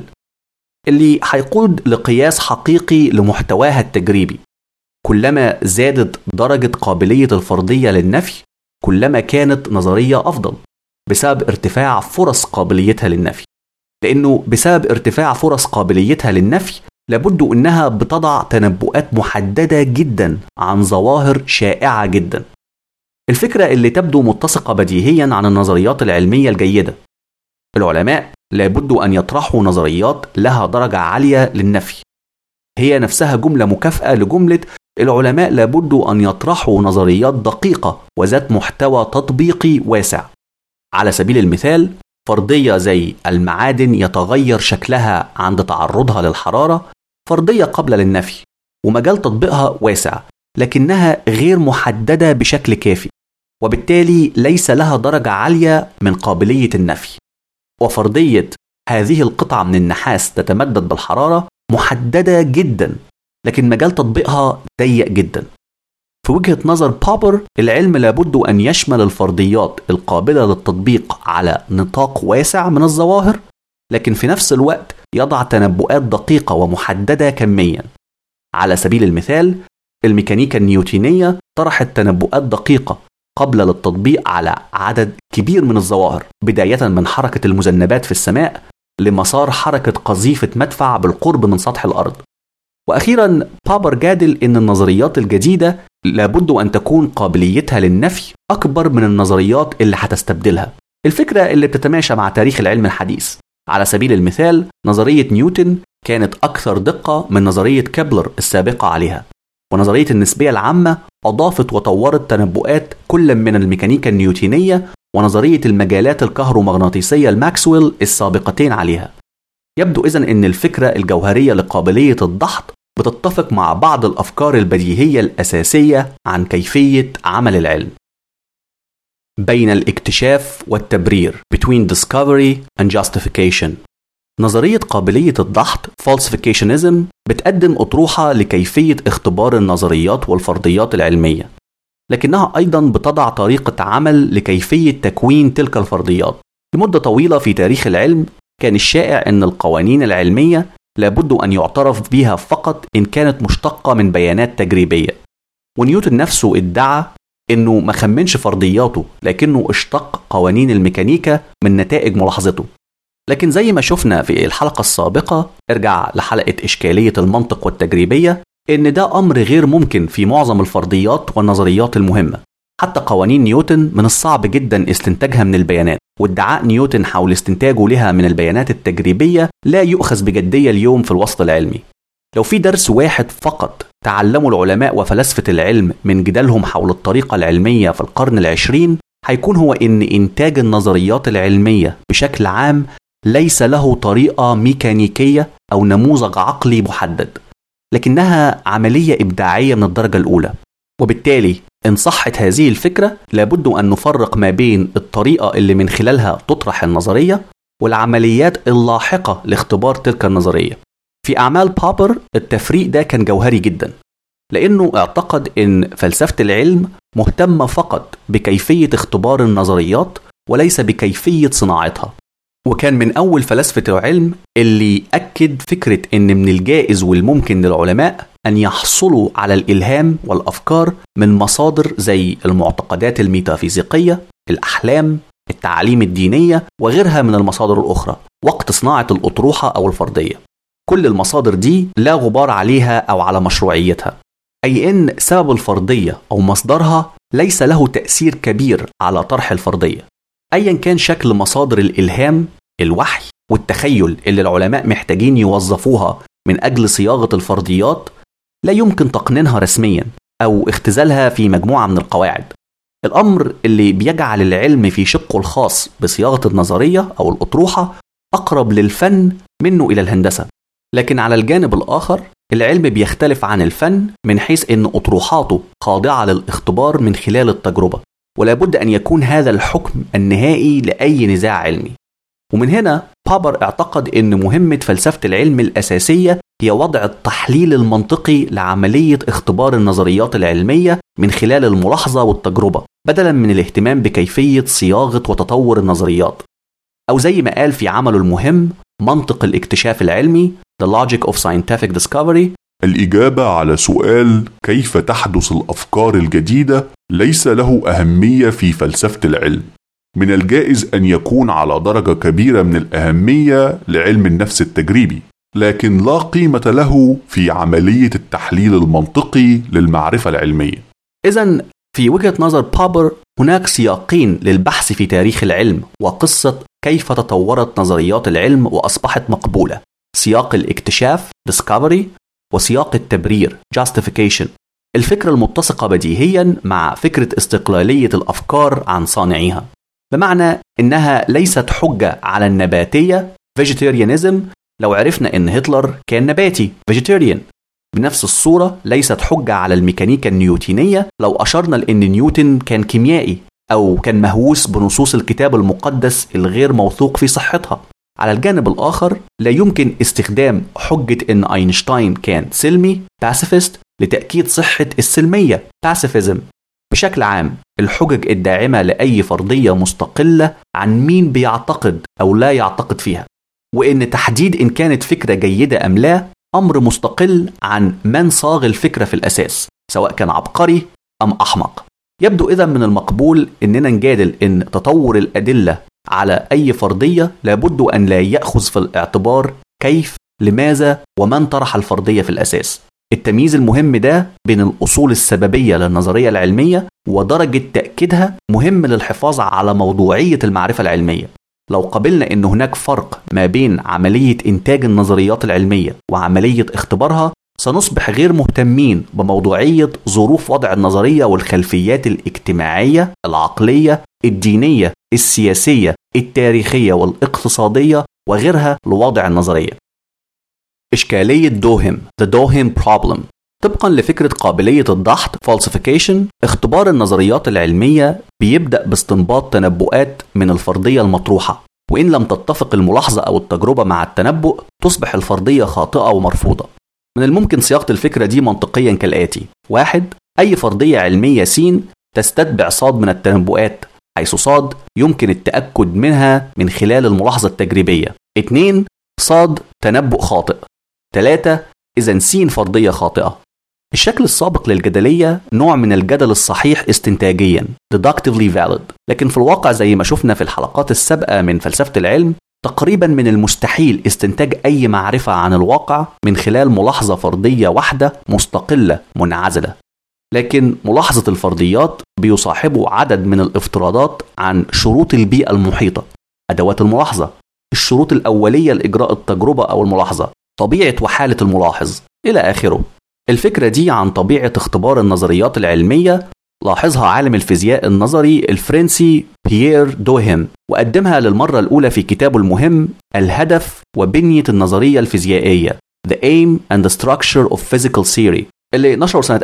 اللي هيقود لقياس حقيقي لمحتواها التجريبي كلما زادت درجة قابلية الفرضية للنفي كلما كانت نظرية أفضل بسبب ارتفاع فرص قابليتها للنفي لأنه بسبب ارتفاع فرص قابليتها للنفي لابد أنها بتضع تنبؤات محددة جدا عن ظواهر شائعة جدا الفكرة اللي تبدو متسقة بديهيا عن النظريات العلمية الجيدة العلماء لابد أن يطرحوا نظريات لها درجة عالية للنفي هي نفسها جملة مكافأة لجملة العلماء لابد أن يطرحوا نظريات دقيقة وذات محتوى تطبيقي واسع على سبيل المثال فرضية زي المعادن يتغير شكلها عند تعرضها للحرارة فرضية قابلة للنفي ومجال تطبيقها واسع لكنها غير محددة بشكل كافي وبالتالي ليس لها درجة عالية من قابلية النفي وفرضية هذه القطعة من النحاس تتمدد بالحرارة محددة جدا لكن مجال تطبيقها ضيق جدا في وجهة نظر بابر العلم لابد أن يشمل الفرضيات القابلة للتطبيق على نطاق واسع من الظواهر لكن في نفس الوقت يضع تنبؤات دقيقة ومحددة كميا على سبيل المثال الميكانيكا النيوتينية طرحت تنبؤات دقيقة قبل للتطبيق على عدد كبير من الظواهر بداية من حركة المذنبات في السماء لمسار حركة قذيفة مدفع بالقرب من سطح الأرض وأخيرا بابر جادل أن النظريات الجديدة لابد أن تكون قابليتها للنفي أكبر من النظريات اللي هتستبدلها الفكرة اللي بتتماشى مع تاريخ العلم الحديث على سبيل المثال نظرية نيوتن كانت أكثر دقة من نظرية كيبلر السابقة عليها ونظرية النسبية العامة أضافت وطورت تنبؤات كل من الميكانيكا النيوتينية ونظرية المجالات الكهرومغناطيسية الماكسويل السابقتين عليها يبدو إذن أن الفكرة الجوهرية لقابلية الضغط بتتفق مع بعض الأفكار البديهية الأساسية عن كيفية عمل العلم بين الاكتشاف والتبرير between discovery and justification نظرية قابلية الضغط falsificationism بتقدم أطروحة لكيفية اختبار النظريات والفرضيات العلمية لكنها أيضا بتضع طريقة عمل لكيفية تكوين تلك الفرضيات لمدة طويلة في تاريخ العلم كان الشائع أن القوانين العلمية لابد أن يعترف بها فقط إن كانت مشتقة من بيانات تجريبية ونيوتن نفسه ادعى انه ما خمنش فرضياته لكنه اشتق قوانين الميكانيكا من نتائج ملاحظته لكن زي ما شفنا في الحلقة السابقة ارجع لحلقة إشكالية المنطق والتجريبية إن ده أمر غير ممكن في معظم الفرضيات والنظريات المهمة حتى قوانين نيوتن من الصعب جدا استنتاجها من البيانات وادعاء نيوتن حول استنتاجه لها من البيانات التجريبية لا يؤخذ بجدية اليوم في الوسط العلمي لو في درس واحد فقط تعلموا العلماء وفلاسفة العلم من جدالهم حول الطريقة العلمية في القرن العشرين هيكون هو إن إنتاج النظريات العلمية بشكل عام ليس له طريقة ميكانيكية أو نموذج عقلي محدد لكنها عملية إبداعية من الدرجة الأولى وبالتالي إن صحت هذه الفكرة لابد أن نفرق ما بين الطريقة اللي من خلالها تطرح النظرية والعمليات اللاحقة لاختبار تلك النظرية في أعمال بابر التفريق ده كان جوهري جدا لأنه اعتقد أن فلسفة العلم مهتمة فقط بكيفية اختبار النظريات وليس بكيفية صناعتها وكان من أول فلاسفة العلم اللي أكد فكرة أن من الجائز والممكن للعلماء أن يحصلوا على الإلهام والأفكار من مصادر زي المعتقدات الميتافيزيقية الأحلام التعاليم الدينية وغيرها من المصادر الأخرى وقت صناعة الأطروحة أو الفرضية كل المصادر دي لا غبار عليها أو على مشروعيتها أي أن سبب الفرضية أو مصدرها ليس له تأثير كبير على طرح الفرضية أيا كان شكل مصادر الإلهام الوحي والتخيل اللي العلماء محتاجين يوظفوها من أجل صياغة الفرضيات لا يمكن تقنينها رسميا أو اختزالها في مجموعة من القواعد الأمر اللي بيجعل العلم في شقه الخاص بصياغة النظرية أو الأطروحة أقرب للفن منه إلى الهندسة لكن على الجانب الآخر العلم بيختلف عن الفن من حيث أن أطروحاته خاضعة للاختبار من خلال التجربة ولا بد أن يكون هذا الحكم النهائي لأي نزاع علمي ومن هنا بابر اعتقد أن مهمة فلسفة العلم الأساسية هي وضع التحليل المنطقي لعملية اختبار النظريات العلمية من خلال الملاحظة والتجربة بدلا من الاهتمام بكيفية صياغة وتطور النظريات أو زي ما قال في عمله المهم منطق الاكتشاف العلمي The Logic of Scientific Discovery الإجابة على سؤال كيف تحدث الأفكار الجديدة ليس له أهمية في فلسفة العلم. من الجائز أن يكون على درجة كبيرة من الأهمية لعلم النفس التجريبي، لكن لا قيمة له في عملية التحليل المنطقي للمعرفة العلمية. إذا في وجهة نظر بابر هناك سياقين للبحث في تاريخ العلم وقصة كيف تطورت نظريات العلم وأصبحت مقبولة سياق الاكتشاف discovery وسياق التبرير justification الفكرة المتسقة بديهيا مع فكرة استقلالية الأفكار عن صانعيها بمعنى إنها ليست حجة على النباتية vegetarianism لو عرفنا إن هتلر كان نباتي vegetarian بنفس الصورة ليست حجة على الميكانيكا النيوتينية لو أشرنا لأن نيوتن كان كيميائي أو كان مهووس بنصوص الكتاب المقدس الغير موثوق في صحتها على الجانب الآخر لا يمكن استخدام حجة إن أينشتاين كان سلمي باسيفيست لتأكيد صحة السلمية باسيفيزم بشكل عام الحجج الداعمة لأي فرضية مستقلة عن مين بيعتقد أو لا يعتقد فيها وإن تحديد إن كانت فكرة جيدة أم لا أمر مستقل عن من صاغ الفكرة في الأساس سواء كان عبقري أم أحمق يبدو إذا من المقبول إننا نجادل إن تطور الأدلة على أي فرضية لابد أن لا يأخذ في الاعتبار كيف لماذا ومن طرح الفرضية في الأساس التمييز المهم ده بين الأصول السببية للنظرية العلمية ودرجة تأكيدها مهم للحفاظ على موضوعية المعرفة العلمية لو قبلنا ان هناك فرق ما بين عمليه انتاج النظريات العلميه وعمليه اختبارها سنصبح غير مهتمين بموضوعيه ظروف وضع النظريه والخلفيات الاجتماعيه العقليه الدينيه السياسيه التاريخيه والاقتصاديه وغيرها لوضع النظريه إشكالية دوهم The Dohem Problem طبقا لفكرة قابلية الضحط falsification اختبار النظريات العلمية بيبدأ باستنباط تنبؤات من الفرضية المطروحة وإن لم تتفق الملاحظة أو التجربة مع التنبؤ تصبح الفرضية خاطئة ومرفوضة من الممكن صياغة الفكرة دي منطقيا كالآتي واحد أي فرضية علمية س تستتبع صاد من التنبؤات حيث صاد يمكن التأكد منها من خلال الملاحظة التجريبية اثنين صاد تنبؤ خاطئ ثلاثة إذا س فرضية خاطئة الشكل السابق للجدلية نوع من الجدل الصحيح استنتاجيا deductively valid لكن في الواقع زي ما شفنا في الحلقات السابقة من فلسفة العلم تقريبا من المستحيل استنتاج أي معرفة عن الواقع من خلال ملاحظة فرضية واحدة مستقلة منعزلة لكن ملاحظة الفرضيات بيصاحبه عدد من الافتراضات عن شروط البيئة المحيطة أدوات الملاحظة الشروط الأولية لإجراء التجربة أو الملاحظة طبيعة وحالة الملاحظ إلى آخره الفكرة دي عن طبيعة اختبار النظريات العلمية لاحظها عالم الفيزياء النظري الفرنسي بيير دوهيم وقدمها للمرة الأولى في كتابه المهم الهدف وبنية النظرية الفيزيائية The Aim and the Structure of Physical Theory اللي نشره سنة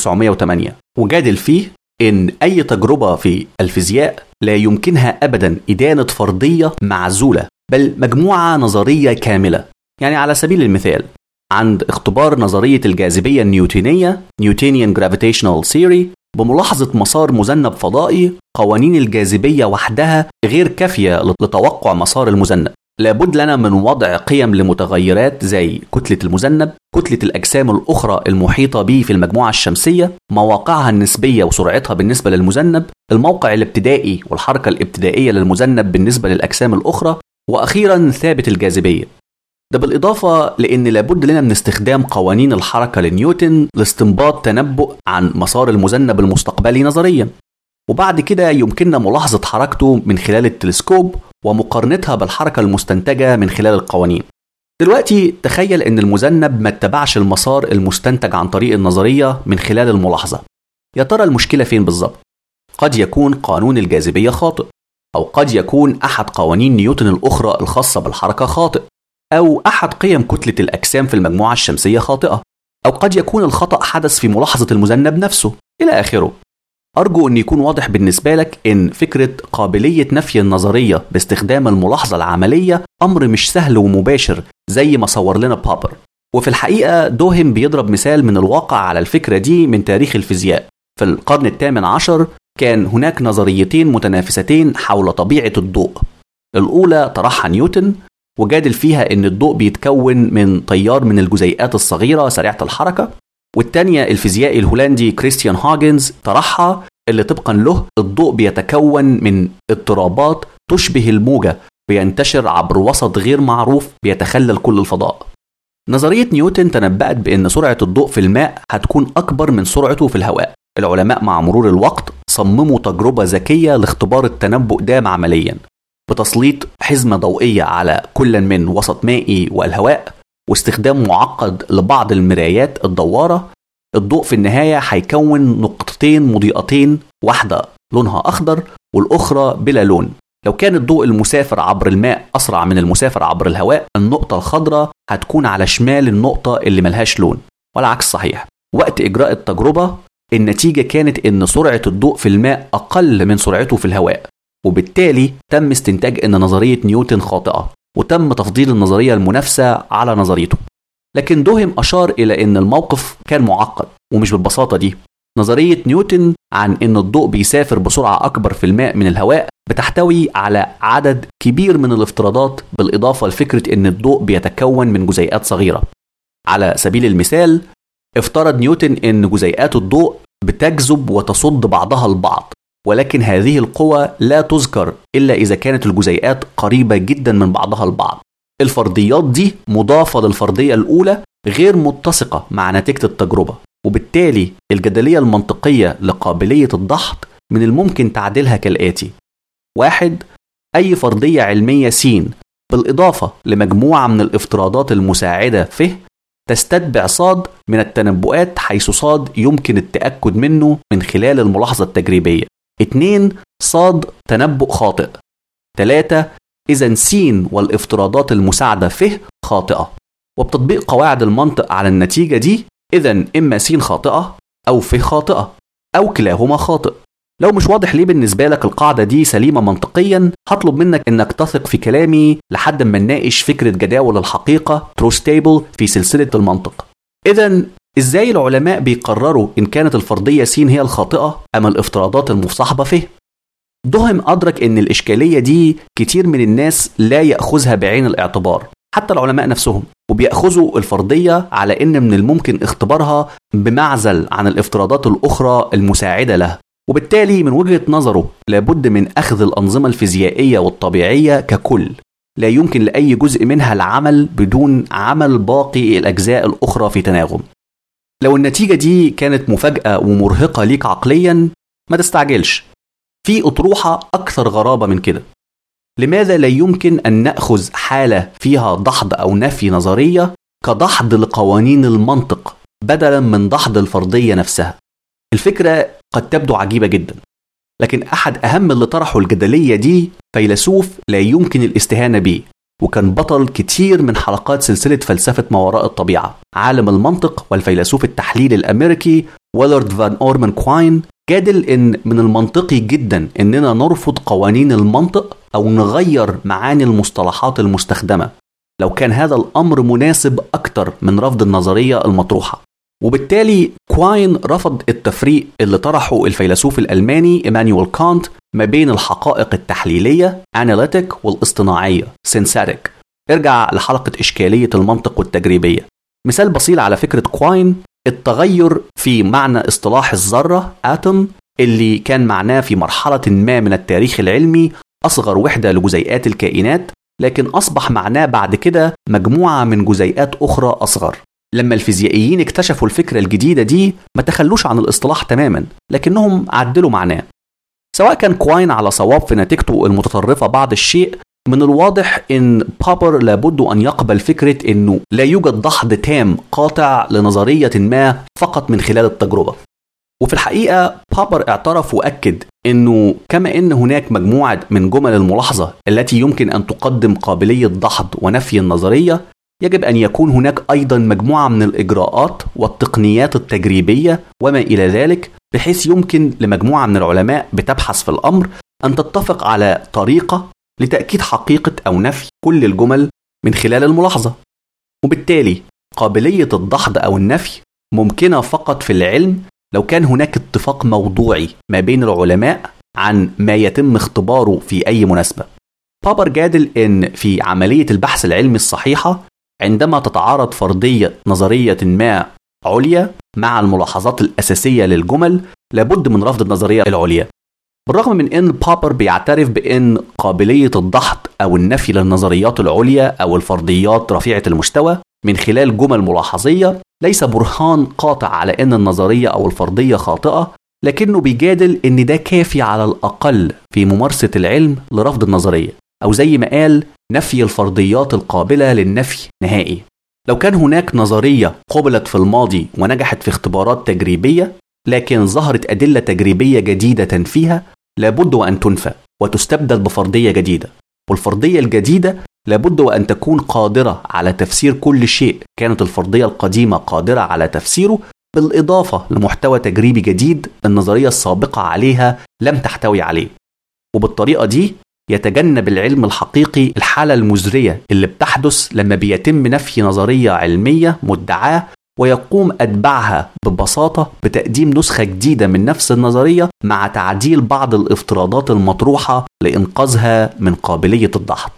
1908 وجادل فيه إن أي تجربة في الفيزياء لا يمكنها أبدا إدانة فرضية معزولة بل مجموعة نظرية كاملة يعني على سبيل المثال عند اختبار نظرية الجاذبية النيوتينية Newtonian Gravitational Theory بملاحظة مسار مذنب فضائي قوانين الجاذبية وحدها غير كافية لتوقع مسار المذنب لابد لنا من وضع قيم لمتغيرات زي كتلة المذنب كتلة الأجسام الأخرى المحيطة به في المجموعة الشمسية مواقعها النسبية وسرعتها بالنسبة للمذنب الموقع الابتدائي والحركة الابتدائية للمذنب بالنسبة للأجسام الأخرى وأخيرا ثابت الجاذبية ده بالإضافة لأن لابد لنا من استخدام قوانين الحركة لنيوتن لاستنباط تنبؤ عن مسار المذنب المستقبلي نظريا وبعد كده يمكننا ملاحظة حركته من خلال التلسكوب ومقارنتها بالحركة المستنتجة من خلال القوانين دلوقتي تخيل ان المذنب ما اتبعش المسار المستنتج عن طريق النظرية من خلال الملاحظة يا ترى المشكلة فين بالظبط؟ قد يكون قانون الجاذبية خاطئ أو قد يكون أحد قوانين نيوتن الأخرى الخاصة بالحركة خاطئ أو أحد قيم كتلة الأجسام في المجموعة الشمسية خاطئة أو قد يكون الخطأ حدث في ملاحظة المذنب نفسه إلى آخره أرجو أن يكون واضح بالنسبة لك أن فكرة قابلية نفي النظرية باستخدام الملاحظة العملية أمر مش سهل ومباشر زي ما صور لنا بابر وفي الحقيقة دوهم بيضرب مثال من الواقع على الفكرة دي من تاريخ الفيزياء في القرن الثامن عشر كان هناك نظريتين متنافستين حول طبيعة الضوء الأولى طرحها نيوتن وجادل فيها ان الضوء بيتكون من تيار من الجزيئات الصغيره سريعه الحركه والتانية الفيزيائي الهولندي كريستيان هاجنز طرحها اللي طبقا له الضوء بيتكون من اضطرابات تشبه الموجة بينتشر عبر وسط غير معروف بيتخلل كل الفضاء نظرية نيوتن تنبأت بأن سرعة الضوء في الماء هتكون أكبر من سرعته في الهواء العلماء مع مرور الوقت صمموا تجربة ذكية لاختبار التنبؤ ده عمليا بتسليط حزمة ضوئية على كل من وسط مائي والهواء واستخدام معقد لبعض المرايات الدوارة الضوء في النهاية هيكون نقطتين مضيئتين واحدة لونها أخضر والأخرى بلا لون لو كان الضوء المسافر عبر الماء أسرع من المسافر عبر الهواء النقطة الخضراء هتكون على شمال النقطة اللي ملهاش لون والعكس صحيح وقت إجراء التجربة النتيجة كانت إن سرعة الضوء في الماء أقل من سرعته في الهواء وبالتالي تم استنتاج ان نظريه نيوتن خاطئه وتم تفضيل النظريه المنافسه على نظريته لكن دوهم اشار الى ان الموقف كان معقد ومش بالبساطه دي نظريه نيوتن عن ان الضوء بيسافر بسرعه اكبر في الماء من الهواء بتحتوي على عدد كبير من الافتراضات بالاضافه لفكره ان الضوء بيتكون من جزيئات صغيره على سبيل المثال افترض نيوتن ان جزيئات الضوء بتجذب وتصد بعضها البعض ولكن هذه القوى لا تذكر إلا إذا كانت الجزيئات قريبة جدا من بعضها البعض الفرضيات دي مضافة للفرضية الأولى غير متسقة مع نتيجة التجربة وبالتالي الجدلية المنطقية لقابلية الضغط من الممكن تعديلها كالآتي واحد أي فرضية علمية س بالإضافة لمجموعة من الافتراضات المساعدة ف تستتبع صاد من التنبؤات حيث صاد يمكن التأكد منه من خلال الملاحظة التجريبية 2 صاد تنبؤ خاطئ 3 إذا س والافتراضات المساعدة ف خاطئة وبتطبيق قواعد المنطق على النتيجة دي إذا إما س خاطئة أو ف خاطئة أو كلاهما خاطئ لو مش واضح ليه بالنسبة لك القاعدة دي سليمة منطقيا هطلب منك انك تثق في كلامي لحد ما نناقش فكرة جداول الحقيقة تروس تيبل في سلسلة المنطق إذا ازاي العلماء بيقرروا ان كانت الفرضية س هي الخاطئة ام الافتراضات المصاحبة ف دهم أدرك ان الإشكالية دي كتير من الناس لا يأخذها بعين الاعتبار حتى العلماء نفسهم وبيأخذوا الفرضية على ان من الممكن اختبارها بمعزل عن الافتراضات الأخرى المساعدة لها وبالتالي من وجهة نظره لابد من أخذ الأنظمة الفيزيائية والطبيعية ككل لا يمكن لأي جزء منها العمل بدون عمل باقي الأجزاء الأخرى في تناغم لو النتيجة دي كانت مفاجأة ومرهقة ليك عقليا ما تستعجلش في أطروحة أكثر غرابة من كده لماذا لا يمكن أن نأخذ حالة فيها دحض أو نفي نظرية كدحض لقوانين المنطق بدلا من دحض الفرضية نفسها الفكرة قد تبدو عجيبة جدا لكن أحد أهم اللي طرحوا الجدلية دي فيلسوف لا يمكن الاستهانة به وكان بطل كتير من حلقات سلسلة فلسفة ما وراء الطبيعة عالم المنطق والفيلسوف التحليل الأمريكي ويلارد فان أورمان كواين جادل إن من المنطقي جدا إننا نرفض قوانين المنطق أو نغير معاني المصطلحات المستخدمة لو كان هذا الأمر مناسب أكتر من رفض النظرية المطروحة وبالتالي كواين رفض التفريق اللي طرحه الفيلسوف الألماني إيمانويل كانت ما بين الحقائق التحليلية analytic والاصطناعية synthetic ارجع لحلقة إشكالية المنطق والتجريبية مثال بسيط على فكرة كواين التغير في معنى اصطلاح الذرة atom اللي كان معناه في مرحلة ما من التاريخ العلمي أصغر وحدة لجزيئات الكائنات لكن أصبح معناه بعد كده مجموعة من جزيئات أخرى أصغر لما الفيزيائيين اكتشفوا الفكرة الجديدة دي ما تخلوش عن الاصطلاح تماما لكنهم عدلوا معناه سواء كان كواين على صواب في نتيجته المتطرفة بعض الشيء من الواضح ان بابر لابد ان يقبل فكرة انه لا يوجد دحض تام قاطع لنظرية ما فقط من خلال التجربة وفي الحقيقة بابر اعترف وأكد أنه كما أن هناك مجموعة من جمل الملاحظة التي يمكن أن تقدم قابلية دحض ونفي النظرية يجب أن يكون هناك أيضا مجموعة من الإجراءات والتقنيات التجريبية وما إلى ذلك بحيث يمكن لمجموعة من العلماء بتبحث في الأمر أن تتفق على طريقة لتأكيد حقيقة أو نفي كل الجمل من خلال الملاحظة وبالتالي قابلية الدحض أو النفي ممكنة فقط في العلم لو كان هناك اتفاق موضوعي ما بين العلماء عن ما يتم اختباره في أي مناسبة بابر جادل إن في عملية البحث العلمي الصحيحة عندما تتعارض فرضية نظرية ما عليا مع الملاحظات الأساسية للجمل لابد من رفض النظرية العليا بالرغم من ان بابر بيعترف بان قابلية الدحض او النفي للنظريات العليا او الفرضيات رفيعة المستوى من خلال جمل ملاحظية ليس برهان قاطع على ان النظرية او الفرضية خاطئة لكنه بيجادل ان ده كافي على الاقل في ممارسة العلم لرفض النظرية او زي ما قال نفي الفرضيات القابلة للنفي نهائي لو كان هناك نظرية قبلت في الماضي ونجحت في اختبارات تجريبية لكن ظهرت أدلة تجريبية جديدة تنفيها لابد وأن تنفى وتستبدل بفرضية جديدة والفرضية الجديدة لابد وأن تكون قادرة على تفسير كل شيء كانت الفرضية القديمة قادرة على تفسيره بالإضافة لمحتوى تجريبي جديد النظرية السابقة عليها لم تحتوي عليه وبالطريقة دي يتجنب العلم الحقيقي الحالة المزرية اللي بتحدث لما بيتم نفي نظرية علمية مدعاة ويقوم أتباعها ببساطة بتقديم نسخة جديدة من نفس النظرية مع تعديل بعض الافتراضات المطروحة لإنقاذها من قابلية الدحض.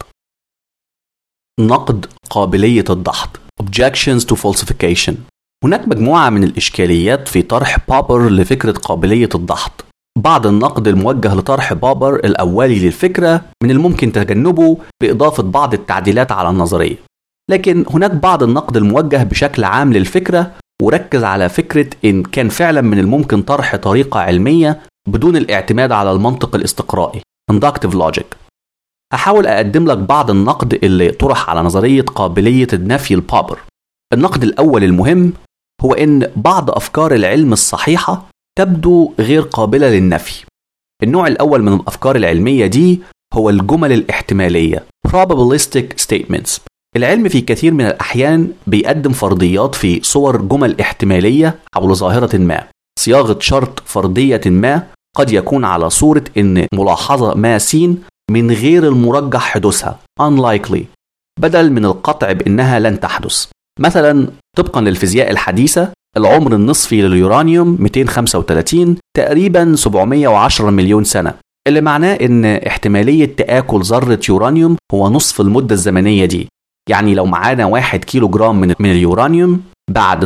نقد قابلية الدحض Objections to Falsification هناك مجموعة من الإشكاليات في طرح بابر لفكرة قابلية الدحض بعض النقد الموجه لطرح بابر الأولي للفكرة من الممكن تجنبه بإضافة بعض التعديلات على النظرية لكن هناك بعض النقد الموجه بشكل عام للفكرة وركز على فكرة إن كان فعلا من الممكن طرح طريقة علمية بدون الاعتماد على المنطق الاستقرائي inductive logic هحاول أقدم لك بعض النقد اللي طرح على نظرية قابلية النفي البابر النقد الأول المهم هو إن بعض أفكار العلم الصحيحة تبدو غير قابلة للنفي النوع الأول من الأفكار العلمية دي هو الجمل الاحتمالية probabilistic statements العلم في كثير من الأحيان بيقدم فرضيات في صور جمل احتمالية حول ظاهرة ما صياغة شرط فرضية ما قد يكون على صورة إن ملاحظة ما س من غير المرجح حدوثها unlikely بدل من القطع بأنها لن تحدث مثلا طبقا للفيزياء الحديثة العمر النصفي لليورانيوم 235 تقريبا 710 مليون سنة اللي معناه ان احتمالية تآكل ذرة يورانيوم هو نصف المدة الزمنية دي يعني لو معانا واحد كيلو جرام من, من اليورانيوم بعد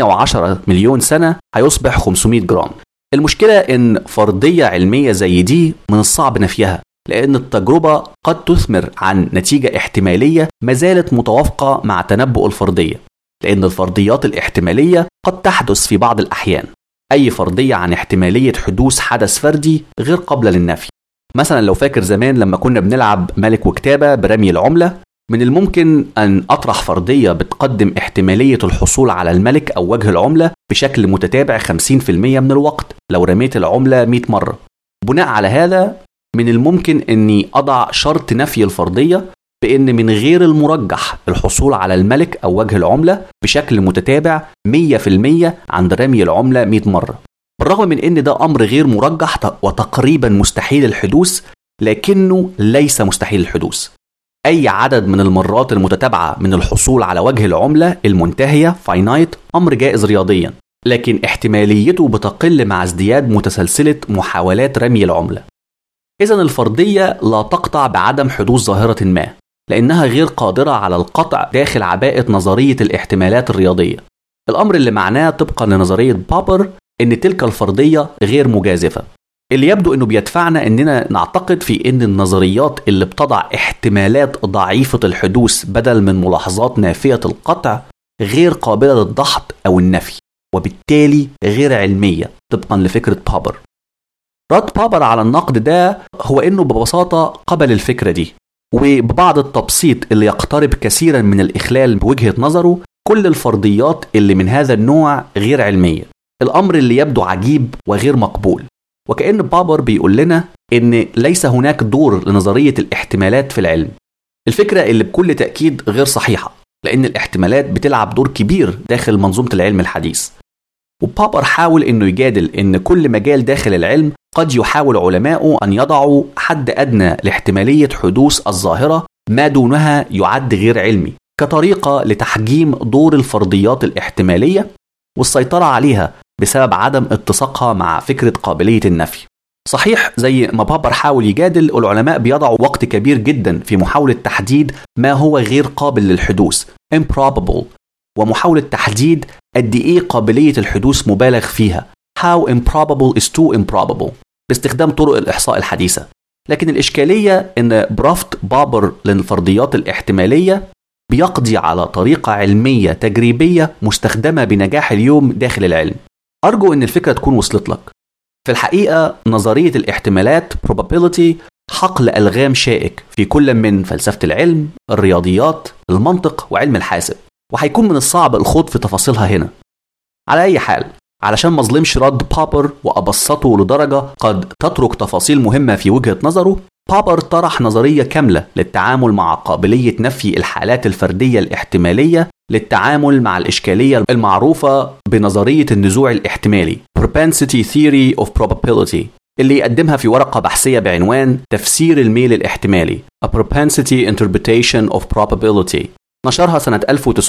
710 مليون سنة هيصبح 500 جرام المشكلة ان فرضية علمية زي دي من الصعب نفيها لأن التجربة قد تثمر عن نتيجة احتمالية ما زالت متوافقة مع تنبؤ الفرضية لأن الفرضيات الاحتمالية قد تحدث في بعض الأحيان أي فرضية عن احتمالية حدوث حدث فردي غير قابلة للنفي مثلا لو فاكر زمان لما كنا بنلعب ملك وكتابة برمي العملة من الممكن أن أطرح فرضية بتقدم احتمالية الحصول على الملك أو وجه العملة بشكل متتابع 50% من الوقت لو رميت العملة 100 مرة بناء على هذا من الممكن أني أضع شرط نفي الفرضية بأن من غير المرجح الحصول على الملك أو وجه العملة بشكل متتابع 100% عند رمي العملة 100 مرة بالرغم من أن ده أمر غير مرجح وتقريبا مستحيل الحدوث لكنه ليس مستحيل الحدوث أي عدد من المرات المتتابعة من الحصول على وجه العملة المنتهية فاينايت أمر جائز رياضيا لكن احتماليته بتقل مع ازدياد متسلسلة محاولات رمي العملة إذا الفرضية لا تقطع بعدم حدوث ظاهرة ما لأنها غير قادرة على القطع داخل عباءة نظرية الاحتمالات الرياضية الأمر اللي معناه طبقا لنظرية بابر إن تلك الفرضية غير مجازفة اللي يبدو انه بيدفعنا اننا نعتقد في ان النظريات اللي بتضع احتمالات ضعيفه الحدوث بدل من ملاحظات نافيه القطع غير قابله للدحض او النفي وبالتالي غير علميه طبقا لفكره بابر رد بابر على النقد ده هو انه ببساطه قبل الفكره دي وببعض التبسيط اللي يقترب كثيرا من الاخلال بوجهه نظره كل الفرضيات اللي من هذا النوع غير علميه الامر اللي يبدو عجيب وغير مقبول وكأن بابر بيقول لنا إن ليس هناك دور لنظرية الاحتمالات في العلم. الفكرة اللي بكل تأكيد غير صحيحة، لأن الاحتمالات بتلعب دور كبير داخل منظومة العلم الحديث. وبابر حاول إنه يجادل إن كل مجال داخل العلم قد يحاول علماؤه أن يضعوا حد أدنى لاحتمالية حدوث الظاهرة ما دونها يعد غير علمي، كطريقة لتحجيم دور الفرضيات الاحتمالية والسيطرة عليها بسبب عدم اتساقها مع فكرة قابلية النفي صحيح زي ما بابر حاول يجادل العلماء بيضعوا وقت كبير جدا في محاولة تحديد ما هو غير قابل للحدوث improbable ومحاولة تحديد قد ايه قابلية الحدوث مبالغ فيها how improbable is too improbable باستخدام طرق الإحصاء الحديثة لكن الإشكالية إن برفض بابر للفرضيات الاحتمالية بيقضي على طريقة علمية تجريبية مستخدمة بنجاح اليوم داخل العلم أرجو إن الفكرة تكون وصلت لك في الحقيقة نظرية الاحتمالات probability حقل ألغام شائك في كل من فلسفة العلم، الرياضيات، المنطق وعلم الحاسب وهيكون من الصعب الخوض في تفاصيلها هنا على أي حال علشان ما اظلمش رد بابر وأبسطه لدرجة قد تترك تفاصيل مهمة في وجهة نظره بابر طرح نظرية كاملة للتعامل مع قابلية نفي الحالات الفردية الاحتمالية للتعامل مع الإشكالية المعروفة بنظرية النزوع الاحتمالي Propensity Theory of Probability اللي يقدمها في ورقة بحثية بعنوان تفسير الميل الاحتمالي A Propensity Interpretation of Probability نشرها سنة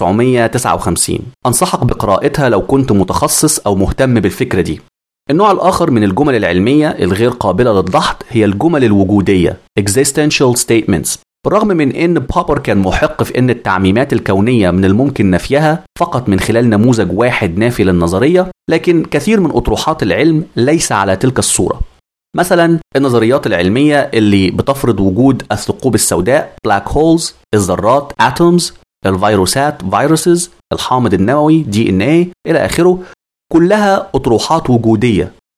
1959 أنصحك بقراءتها لو كنت متخصص أو مهتم بالفكرة دي النوع الآخر من الجمل العلمية الغير قابلة للضحض هي الجمل الوجودية Existential Statements بالرغم من ان بابر كان محق في ان التعميمات الكونيه من الممكن نفيها فقط من خلال نموذج واحد نافي للنظريه لكن كثير من اطروحات العلم ليس على تلك الصوره مثلا النظريات العلميه اللي بتفرض وجود الثقوب السوداء بلاك هولز الذرات اتومز الفيروسات فيروسز الحامض النووي دي ان اي الى اخره كلها اطروحات وجوديه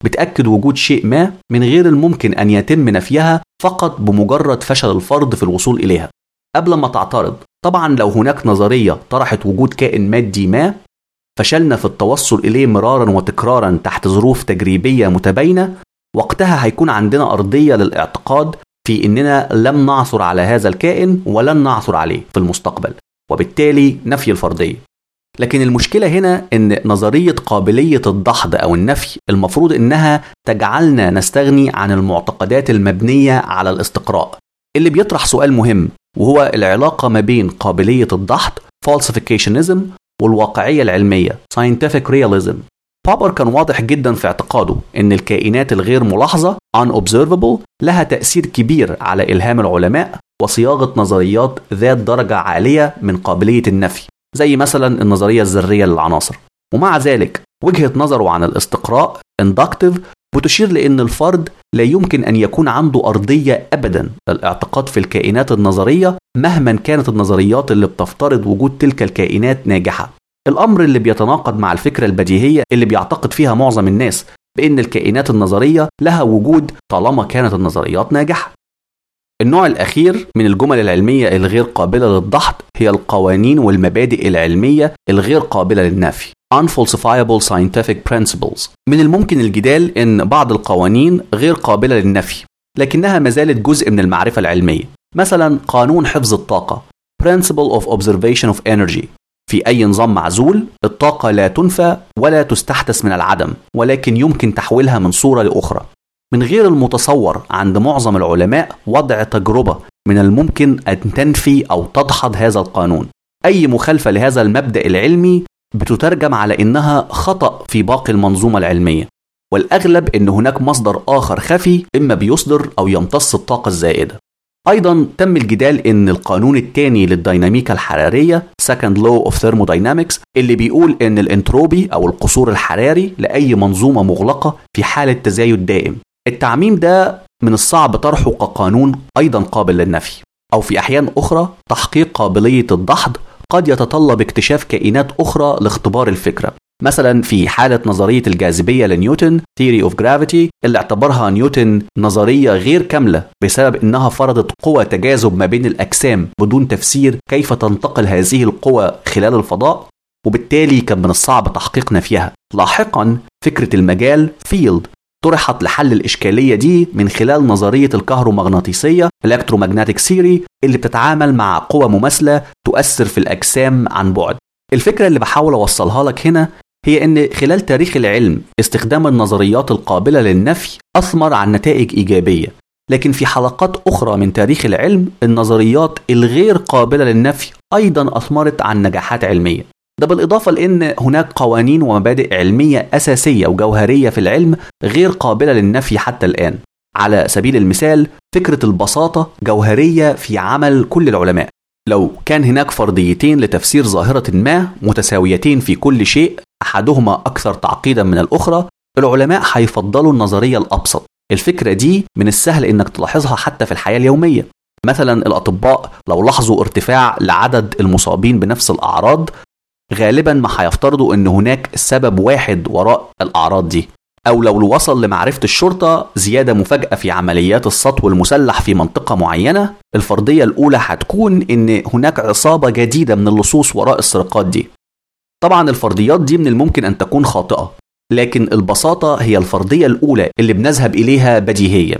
بتأكد وجود شيء ما من غير الممكن أن يتم نفيها فقط بمجرد فشل الفرد في الوصول إليها قبل ما تعترض طبعا لو هناك نظرية طرحت وجود كائن مادي ما فشلنا في التوصل إليه مرارا وتكرارا تحت ظروف تجريبية متباينة وقتها هيكون عندنا أرضية للاعتقاد في إننا لم نعثر على هذا الكائن ولن نعثر عليه في المستقبل وبالتالي نفي الفرضية لكن المشكلة هنا إن نظرية قابلية الدحض أو النفي المفروض إنها تجعلنا نستغني عن المعتقدات المبنية على الاستقراء اللي بيطرح سؤال مهم وهو العلاقة ما بين قابلية الدحض falsificationism والواقعية العلمية scientific realism بابر كان واضح جدا في اعتقاده ان الكائنات الغير ملاحظة unobservable لها تأثير كبير على إلهام العلماء وصياغة نظريات ذات درجة عالية من قابلية النفي زي مثلا النظرية الذرية للعناصر ومع ذلك وجهة نظره عن الاستقراء inductive بتشير لأن الفرد لا يمكن أن يكون عنده أرضية أبدا للاعتقاد في الكائنات النظرية مهما كانت النظريات اللي بتفترض وجود تلك الكائنات ناجحة الأمر اللي بيتناقض مع الفكرة البديهية اللي بيعتقد فيها معظم الناس بأن الكائنات النظرية لها وجود طالما كانت النظريات ناجحة النوع الأخير من الجمل العلمية الغير قابلة للدحض هي القوانين والمبادئ العلمية الغير قابلة للنفي unfalsifiable scientific principles من الممكن الجدال ان بعض القوانين غير قابله للنفي لكنها ما زالت جزء من المعرفه العلميه مثلا قانون حفظ الطاقه principle of observation of energy في اي نظام معزول الطاقه لا تنفى ولا تستحدث من العدم ولكن يمكن تحويلها من صوره لاخرى من غير المتصور عند معظم العلماء وضع تجربه من الممكن ان تنفي او تدحض هذا القانون اي مخالفه لهذا المبدا العلمي بتترجم على انها خطا في باقي المنظومه العلميه والاغلب ان هناك مصدر اخر خفي اما بيصدر او يمتص الطاقه الزائده ايضا تم الجدال ان القانون الثاني للديناميكا الحراريه second law of thermodynamics اللي بيقول ان الانتروبي او القصور الحراري لاي منظومه مغلقه في حاله تزايد دائم التعميم ده من الصعب طرحه كقانون ايضا قابل للنفي او في احيان اخرى تحقيق قابليه الدحض قد يتطلب اكتشاف كائنات أخرى لاختبار الفكرة مثلا في حالة نظرية الجاذبية لنيوتن Theory of Gravity اللي اعتبرها نيوتن نظرية غير كاملة بسبب انها فرضت قوى تجاذب ما بين الأجسام بدون تفسير كيف تنتقل هذه القوى خلال الفضاء وبالتالي كان من الصعب تحقيق نفيها لاحقا فكرة المجال فيلد طرحت لحل الإشكالية دي من خلال نظرية الكهرومغناطيسية Electromagnetic Theory اللي بتتعامل مع قوى مماثلة تؤثر في الأجسام عن بعد الفكرة اللي بحاول أوصلها لك هنا هي أن خلال تاريخ العلم استخدام النظريات القابلة للنفي أثمر عن نتائج إيجابية لكن في حلقات أخرى من تاريخ العلم النظريات الغير قابلة للنفي أيضا أثمرت عن نجاحات علمية ده بالإضافة لأن هناك قوانين ومبادئ علمية أساسية وجوهرية في العلم غير قابلة للنفي حتى الآن على سبيل المثال فكرة البساطة جوهرية في عمل كل العلماء لو كان هناك فرضيتين لتفسير ظاهرة ما متساويتين في كل شيء أحدهما أكثر تعقيدا من الأخرى العلماء هيفضلوا النظرية الأبسط الفكرة دي من السهل إنك تلاحظها حتى في الحياة اليومية مثلا الأطباء لو لاحظوا ارتفاع لعدد المصابين بنفس الأعراض غالبا ما هيفترضوا ان هناك سبب واحد وراء الاعراض دي او لو وصل لمعرفه الشرطه زياده مفاجاه في عمليات السطو المسلح في منطقه معينه الفرضيه الاولى هتكون ان هناك عصابه جديده من اللصوص وراء السرقات دي طبعا الفرضيات دي من الممكن ان تكون خاطئه لكن البساطه هي الفرضيه الاولى اللي بنذهب اليها بديهيا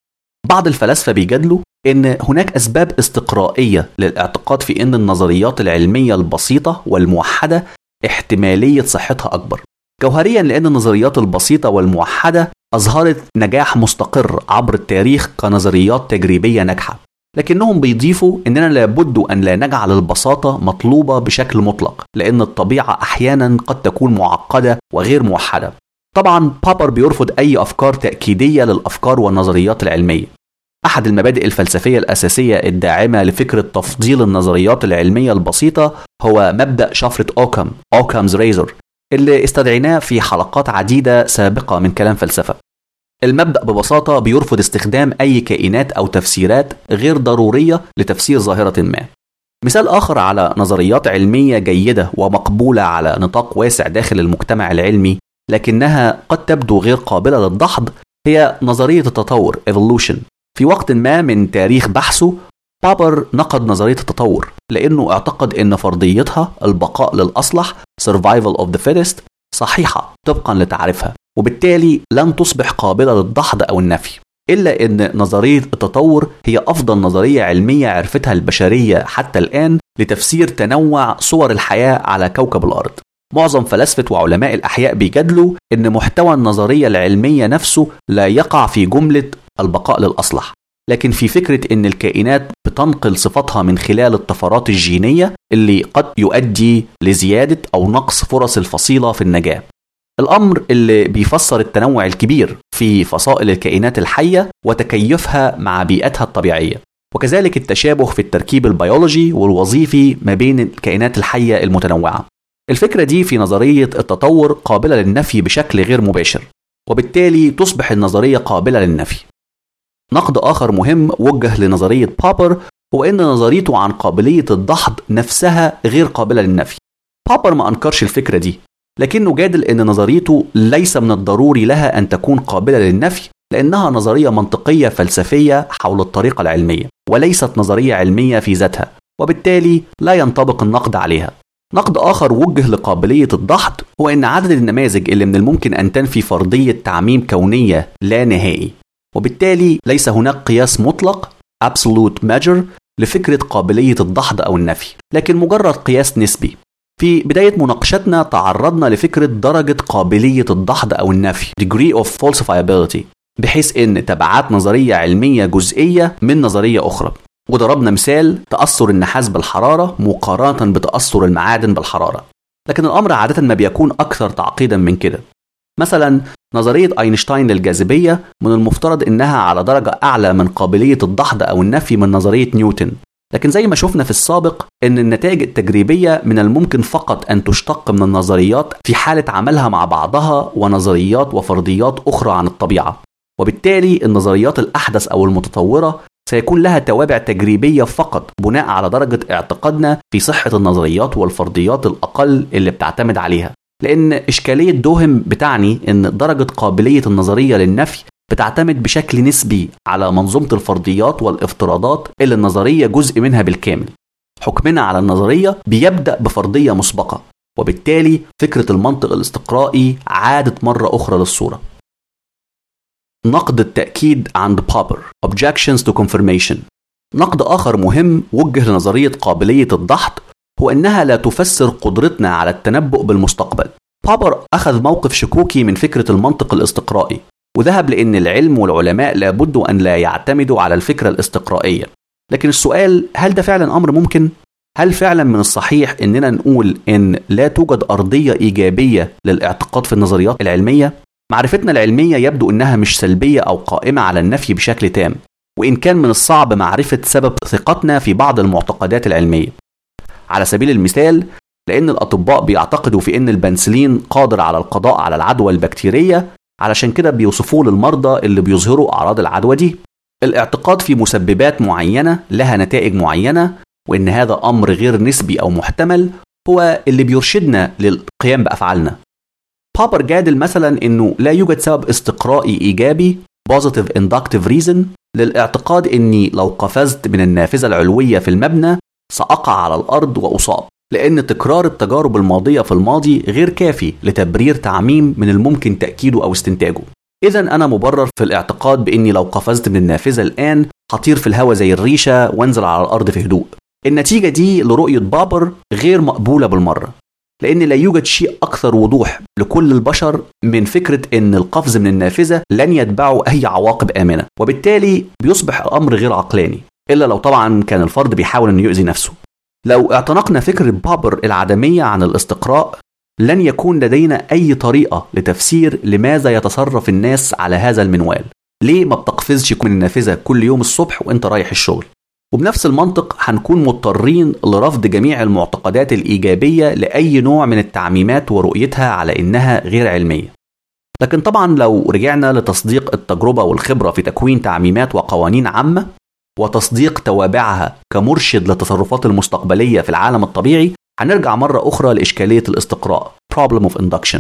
بعض الفلاسفه بيجادلوا ان هناك اسباب استقرائيه للاعتقاد في ان النظريات العلميه البسيطه والموحده احتماليه صحتها اكبر جوهريا لان النظريات البسيطه والموحده اظهرت نجاح مستقر عبر التاريخ كنظريات تجريبيه ناجحه لكنهم بيضيفوا اننا لابد ان لا نجعل البساطه مطلوبه بشكل مطلق لان الطبيعه احيانا قد تكون معقده وغير موحده طبعا بابر بيرفض اي افكار تاكيديه للافكار والنظريات العلميه أحد المبادئ الفلسفية الأساسية الداعمة لفكرة تفضيل النظريات العلمية البسيطة هو مبدأ شفرة أوكام أوكامز ريزر اللي استدعيناه في حلقات عديدة سابقة من كلام فلسفة المبدأ ببساطة بيرفض استخدام أي كائنات أو تفسيرات غير ضرورية لتفسير ظاهرة ما مثال آخر على نظريات علمية جيدة ومقبولة على نطاق واسع داخل المجتمع العلمي لكنها قد تبدو غير قابلة للدحض هي نظرية التطور evolution في وقت ما من تاريخ بحثه بابر نقد نظرية التطور لأنه اعتقد أن فرضيتها البقاء للأصلح survival of the fittest صحيحة طبقا لتعريفها وبالتالي لن تصبح قابلة للدحض أو النفي إلا أن نظرية التطور هي أفضل نظرية علمية عرفتها البشرية حتى الآن لتفسير تنوع صور الحياة على كوكب الأرض معظم فلاسفة وعلماء الأحياء بيجادلوا أن محتوى النظرية العلمية نفسه لا يقع في جملة البقاء للأصلح لكن في فكرة أن الكائنات بتنقل صفاتها من خلال الطفرات الجينية اللي قد يؤدي لزيادة أو نقص فرص الفصيلة في النجاة الأمر اللي بيفسر التنوع الكبير في فصائل الكائنات الحية وتكيفها مع بيئتها الطبيعية وكذلك التشابه في التركيب البيولوجي والوظيفي ما بين الكائنات الحية المتنوعة الفكرة دي في نظرية التطور قابلة للنفي بشكل غير مباشر وبالتالي تصبح النظرية قابلة للنفي نقد آخر مهم وجه لنظرية بابر هو أن نظريته عن قابلية الدحض نفسها غير قابلة للنفي بابر ما أنكرش الفكرة دي لكنه جادل أن نظريته ليس من الضروري لها أن تكون قابلة للنفي لأنها نظرية منطقية فلسفية حول الطريقة العلمية وليست نظرية علمية في ذاتها وبالتالي لا ينطبق النقد عليها نقد آخر وجه لقابلية الدحض هو أن عدد النماذج اللي من الممكن أن تنفي فرضية تعميم كونية لا نهائي وبالتالي ليس هناك قياس مطلق absolute measure لفكرة قابلية الدحض أو النفي لكن مجرد قياس نسبي في بداية مناقشتنا تعرضنا لفكرة درجة قابلية الدحض أو النفي degree of falsifiability بحيث أن تبعات نظرية علمية جزئية من نظرية أخرى وضربنا مثال تأثر النحاس بالحرارة مقارنة بتأثر المعادن بالحرارة لكن الأمر عادة ما بيكون أكثر تعقيدا من كده مثلا نظرية أينشتاين للجاذبية من المفترض إنها على درجة أعلى من قابلية الدحض أو النفي من نظرية نيوتن لكن زي ما شفنا في السابق ان النتائج التجريبيه من الممكن فقط ان تشتق من النظريات في حاله عملها مع بعضها ونظريات وفرضيات اخرى عن الطبيعه وبالتالي النظريات الاحدث او المتطوره سيكون لها توابع تجريبيه فقط بناء على درجه اعتقادنا في صحه النظريات والفرضيات الاقل اللي بتعتمد عليها لان اشكاليه دوهم بتعني ان درجه قابليه النظريه للنفي بتعتمد بشكل نسبي على منظومة الفرضيات والافتراضات اللي النظرية جزء منها بالكامل. حكمنا على النظرية بيبدأ بفرضية مسبقة، وبالتالي فكرة المنطق الاستقرائي عادت مرة أخرى للصورة. نقد التأكيد عند بابر Objections to Confirmation نقد آخر مهم وجه لنظرية قابلية الدحض هو أنها لا تفسر قدرتنا على التنبؤ بالمستقبل. بابر أخذ موقف شكوكي من فكرة المنطق الاستقرائي وذهب لأن العلم والعلماء لابد أن لا يعتمدوا على الفكرة الاستقرائية لكن السؤال هل ده فعلا أمر ممكن؟ هل فعلا من الصحيح أننا نقول أن لا توجد أرضية إيجابية للاعتقاد في النظريات العلمية؟ معرفتنا العلمية يبدو أنها مش سلبية أو قائمة على النفي بشكل تام وإن كان من الصعب معرفة سبب ثقتنا في بعض المعتقدات العلمية على سبيل المثال لأن الأطباء بيعتقدوا في أن البنسلين قادر على القضاء على العدوى البكتيرية علشان كده بيوصفوه للمرضى اللي بيظهروا أعراض العدوى دي الاعتقاد في مسببات معينة لها نتائج معينة وإن هذا أمر غير نسبي أو محتمل هو اللي بيرشدنا للقيام بأفعالنا بابر جادل مثلا إنه لا يوجد سبب استقرائي إيجابي positive inductive reason للاعتقاد إني لو قفزت من النافذة العلوية في المبنى سأقع على الأرض وأصاب لأن تكرار التجارب الماضية في الماضي غير كافي لتبرير تعميم من الممكن تأكيده أو استنتاجه. إذا أنا مبرر في الاعتقاد بإني لو قفزت من النافذة الآن هطير في الهواء زي الريشة وانزل على الأرض في هدوء. النتيجة دي لرؤية بابر غير مقبولة بالمرة. لأن لا يوجد شيء أكثر وضوح لكل البشر من فكرة أن القفز من النافذة لن يتبعه أي عواقب آمنة، وبالتالي بيصبح الأمر غير عقلاني، إلا لو طبعا كان الفرد بيحاول أنه يؤذي نفسه. لو اعتنقنا فكرة بابر العدمية عن الاستقراء لن يكون لدينا أي طريقة لتفسير لماذا يتصرف الناس على هذا المنوال ليه ما بتقفزش من النافذة كل يوم الصبح وانت رايح الشغل وبنفس المنطق هنكون مضطرين لرفض جميع المعتقدات الإيجابية لأي نوع من التعميمات ورؤيتها على إنها غير علمية لكن طبعا لو رجعنا لتصديق التجربة والخبرة في تكوين تعميمات وقوانين عامة وتصديق توابعها كمرشد للتصرفات المستقبلية في العالم الطبيعي هنرجع مرة أخرى لإشكالية الاستقراء problem of induction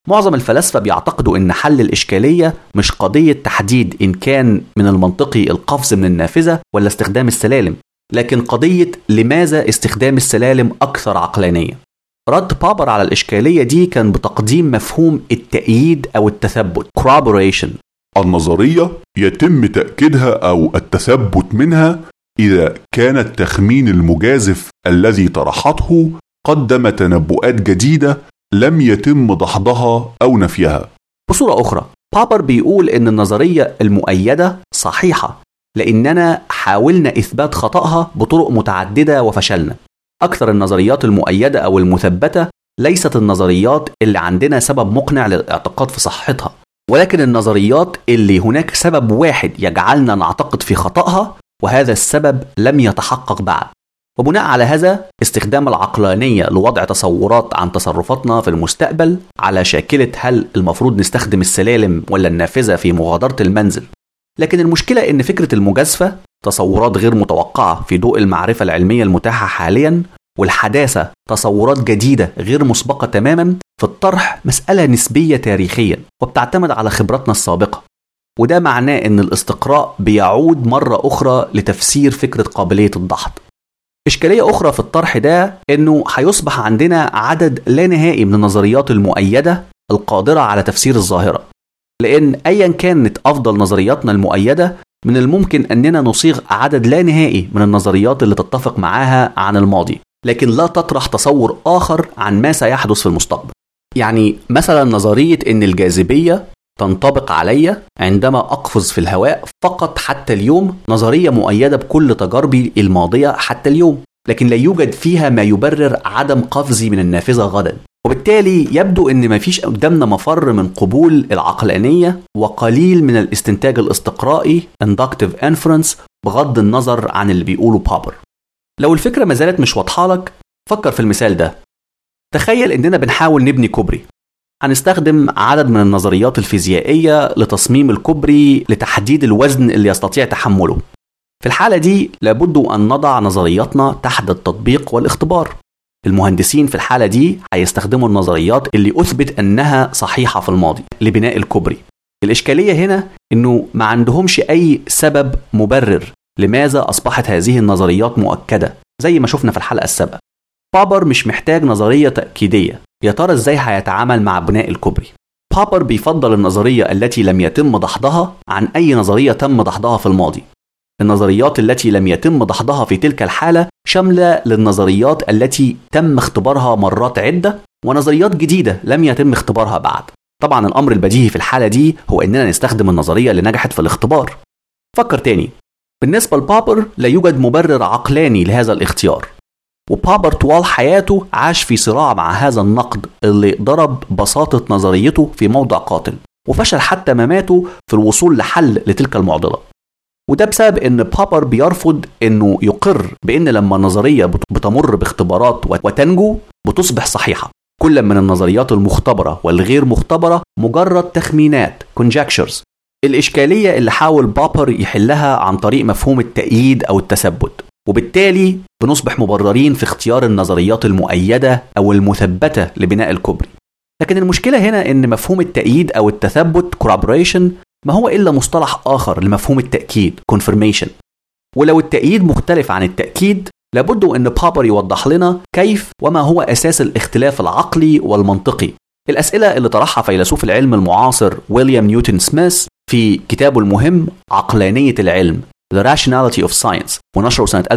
معظم الفلاسفة بيعتقدوا إن حل الإشكالية مش قضية تحديد إن كان من المنطقي القفز من النافذة ولا استخدام السلالم لكن قضية لماذا استخدام السلالم أكثر عقلانية رد بابر على الإشكالية دي كان بتقديم مفهوم التأييد أو التثبت corroboration النظرية يتم تأكيدها أو التثبت منها إذا كان التخمين المجازف الذي طرحته قدم تنبؤات جديدة لم يتم دحضها أو نفيها بصورة أخرى بابر بيقول إن النظرية المؤيدة صحيحة لأننا حاولنا إثبات خطأها بطرق متعددة وفشلنا أكثر النظريات المؤيدة أو المثبتة ليست النظريات اللي عندنا سبب مقنع للاعتقاد في صحتها ولكن النظريات اللي هناك سبب واحد يجعلنا نعتقد في خطأها وهذا السبب لم يتحقق بعد وبناء على هذا استخدام العقلانية لوضع تصورات عن تصرفاتنا في المستقبل على شاكلة هل المفروض نستخدم السلالم ولا النافذة في مغادرة المنزل لكن المشكلة إن فكرة المجازفة تصورات غير متوقعة في ضوء المعرفة العلمية المتاحة حاليا والحداثة تصورات جديدة غير مسبقة تماما في الطرح مسألة نسبية تاريخيا وبتعتمد على خبراتنا السابقة وده معناه ان الاستقراء بيعود مرة أخرى لتفسير فكرة قابلية الدحض إشكالية أخرى في الطرح ده إنه هيصبح عندنا عدد لا نهائي من النظريات المؤيدة القادرة على تفسير الظاهرة لأن أيا كانت أفضل نظرياتنا المؤيدة من الممكن أننا نصيغ عدد لا نهائي من النظريات اللي تتفق معاها عن الماضي لكن لا تطرح تصور آخر عن ما سيحدث في المستقبل يعني مثلا نظرية أن الجاذبية تنطبق علي عندما أقفز في الهواء فقط حتى اليوم نظرية مؤيدة بكل تجاربي الماضية حتى اليوم لكن لا يوجد فيها ما يبرر عدم قفزي من النافذة غدا وبالتالي يبدو ان مفيش قدامنا مفر من قبول العقلانية وقليل من الاستنتاج الاستقرائي inductive inference بغض النظر عن اللي بيقوله بابر لو الفكرة ما زالت مش واضحة لك فكر في المثال ده تخيل اننا بنحاول نبني كوبري هنستخدم عدد من النظريات الفيزيائية لتصميم الكوبري لتحديد الوزن اللي يستطيع تحمله في الحالة دي لابد أن نضع نظرياتنا تحت التطبيق والاختبار المهندسين في الحالة دي هيستخدموا النظريات اللي أثبت أنها صحيحة في الماضي لبناء الكوبري الإشكالية هنا أنه ما عندهمش أي سبب مبرر لماذا أصبحت هذه النظريات مؤكدة زي ما شفنا في الحلقة السابقة بابر مش محتاج نظرية تأكيدية يا ترى ازاي هيتعامل مع بناء الكوبري بابر بيفضل النظرية التي لم يتم دحضها عن أي نظرية تم دحضها في الماضي النظريات التي لم يتم دحضها في تلك الحالة شاملة للنظريات التي تم اختبارها مرات عدة ونظريات جديدة لم يتم اختبارها بعد طبعا الأمر البديهي في الحالة دي هو أننا نستخدم النظرية اللي نجحت في الاختبار فكر تاني بالنسبة لبابر لا يوجد مبرر عقلاني لهذا الاختيار وبابر طوال حياته عاش في صراع مع هذا النقد اللي ضرب بساطة نظريته في موضع قاتل وفشل حتى مماته في الوصول لحل لتلك المعضلة وده بسبب ان بابر بيرفض انه يقر بان لما النظريه بتمر باختبارات وتنجو بتصبح صحيحه كل من النظريات المختبره والغير مختبره مجرد تخمينات conjectures الاشكاليه اللي حاول بابر يحلها عن طريق مفهوم التأييد او التثبت وبالتالي بنصبح مبررين في اختيار النظريات المؤيده او المثبته لبناء الكوبري لكن المشكله هنا ان مفهوم التأييد او التثبت corroboration ما هو إلا مصطلح آخر لمفهوم التأكيد confirmation ولو التأييد مختلف عن التأكيد لابد أن بابر يوضح لنا كيف وما هو أساس الاختلاف العقلي والمنطقي الأسئلة اللي طرحها فيلسوف العلم المعاصر ويليام نيوتن سميث في كتابه المهم عقلانية العلم The Rationality of Science ونشره سنة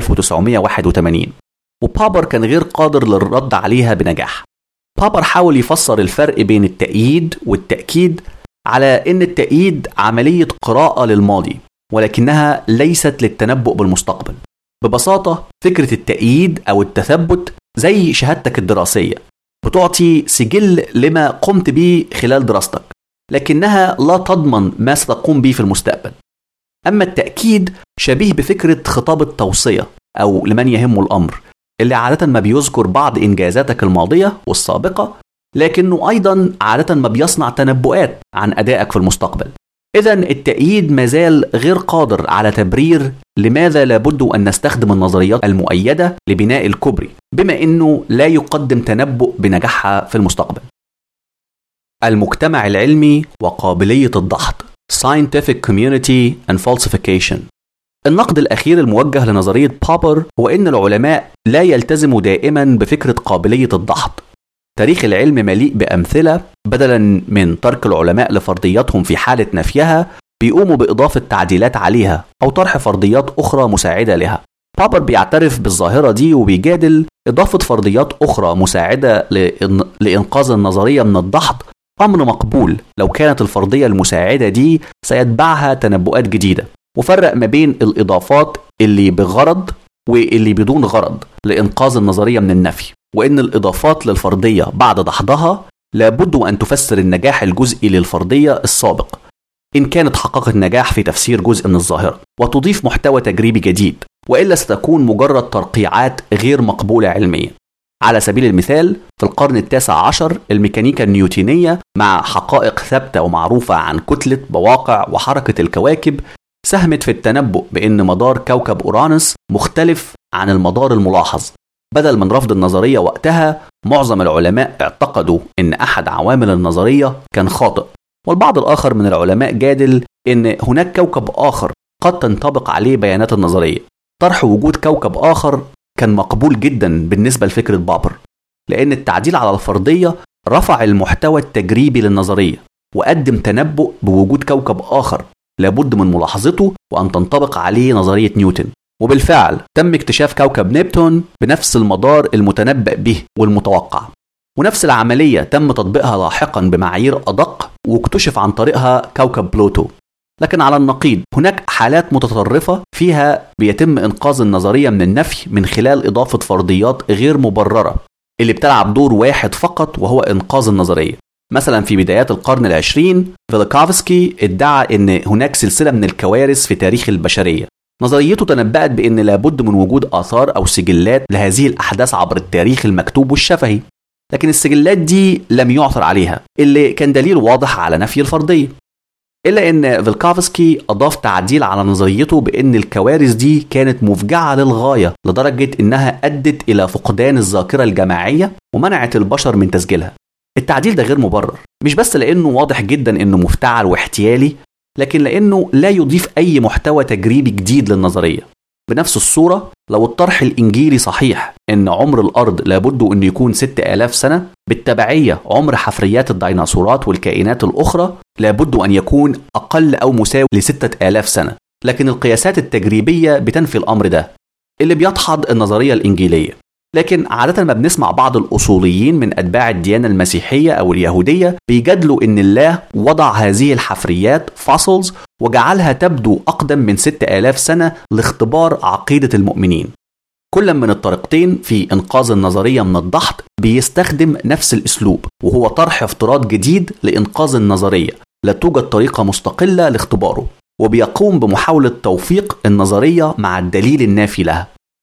1981 وبابر كان غير قادر للرد عليها بنجاح بابر حاول يفسر الفرق بين التأييد والتأكيد على ان التأييد عملية قراءة للماضي ولكنها ليست للتنبؤ بالمستقبل ببساطة فكرة التأييد أو التثبت زي شهادتك الدراسية بتعطي سجل لما قمت به خلال دراستك لكنها لا تضمن ما ستقوم به في المستقبل أما التأكيد شبيه بفكرة خطاب التوصية أو لمن يهمه الأمر اللي عادة ما بيذكر بعض إنجازاتك الماضية والسابقة لكنه أيضا عادة ما بيصنع تنبؤات عن أدائك في المستقبل إذا التأييد مازال غير قادر على تبرير لماذا لابد أن نستخدم النظريات المؤيدة لبناء الكوبري بما أنه لا يقدم تنبؤ بنجاحها في المستقبل المجتمع العلمي وقابلية الدحض Scientific Community and Falsification النقد الأخير الموجه لنظرية بابر هو إن العلماء لا يلتزموا دائما بفكرة قابلية الدحض تاريخ العلم مليء بأمثلة بدلا من ترك العلماء لفرضياتهم في حالة نفيها بيقوموا بإضافة تعديلات عليها أو طرح فرضيات أخرى مساعدة لها بابر بيعترف بالظاهرة دي وبيجادل إضافة فرضيات أخرى مساعدة لإن... لإنقاذ النظرية من الدحض أمر مقبول لو كانت الفرضية المساعدة دي سيتبعها تنبؤات جديدة وفرق ما بين الإضافات اللي بغرض واللي بدون غرض لإنقاذ النظرية من النفي وإن الإضافات للفرضية بعد دحضها لابد أن تفسر النجاح الجزئي للفرضية السابق إن كانت حققت نجاح في تفسير جزء من الظاهرة وتضيف محتوى تجريبي جديد وإلا ستكون مجرد ترقيعات غير مقبولة علميا على سبيل المثال في القرن التاسع عشر الميكانيكا النيوتينية مع حقائق ثابتة ومعروفة عن كتلة بواقع وحركة الكواكب ساهمت في التنبؤ بأن مدار كوكب أورانوس مختلف عن المدار الملاحظ بدل من رفض النظرية وقتها معظم العلماء اعتقدوا أن أحد عوامل النظرية كان خاطئ والبعض الآخر من العلماء جادل أن هناك كوكب آخر قد تنطبق عليه بيانات النظرية طرح وجود كوكب آخر كان مقبول جدا بالنسبة لفكرة بابر لأن التعديل على الفرضية رفع المحتوى التجريبي للنظرية وقدم تنبؤ بوجود كوكب آخر لابد من ملاحظته وأن تنطبق عليه نظرية نيوتن وبالفعل تم اكتشاف كوكب نبتون بنفس المدار المتنبأ به والمتوقع ونفس العملية تم تطبيقها لاحقا بمعايير أدق واكتشف عن طريقها كوكب بلوتو لكن على النقيض هناك حالات متطرفة فيها بيتم إنقاذ النظرية من النفي من خلال إضافة فرضيات غير مبررة اللي بتلعب دور واحد فقط وهو إنقاذ النظرية مثلا في بدايات القرن العشرين فيلوكوفسكي ادعى ان هناك سلسلة من الكوارث في تاريخ البشرية نظريته تنبأت بأن لابد من وجود آثار أو سجلات لهذه الأحداث عبر التاريخ المكتوب والشفهي لكن السجلات دي لم يعثر عليها اللي كان دليل واضح على نفي الفرضية إلا أن فيلكوفسكي أضاف تعديل على نظريته بأن الكوارث دي كانت مفجعة للغاية لدرجة أنها أدت إلى فقدان الذاكرة الجماعية ومنعت البشر من تسجيلها التعديل ده غير مبرر مش بس لأنه واضح جدا أنه مفتعل واحتيالي لكن لأنه لا يضيف أي محتوى تجريبي جديد للنظرية بنفس الصورة لو الطرح الإنجيلي صحيح إن عمر الأرض لابد أن يكون 6000 سنة بالتبعية عمر حفريات الديناصورات والكائنات الأخرى لابد أن يكون أقل أو مساوي ل 6000 سنة لكن القياسات التجريبية بتنفي الأمر ده اللي بيدحض النظرية الإنجيلية لكن عادة ما بنسمع بعض الأصوليين من أتباع الديانة المسيحية أو اليهودية بيجادلوا إن الله وضع هذه الحفريات فاسلز وجعلها تبدو أقدم من 6000 سنة لاختبار عقيدة المؤمنين كل من الطريقتين في إنقاذ النظرية من الضحض بيستخدم نفس الأسلوب وهو طرح افتراض جديد لإنقاذ النظرية لا توجد طريقة مستقلة لاختباره وبيقوم بمحاولة توفيق النظرية مع الدليل النافي لها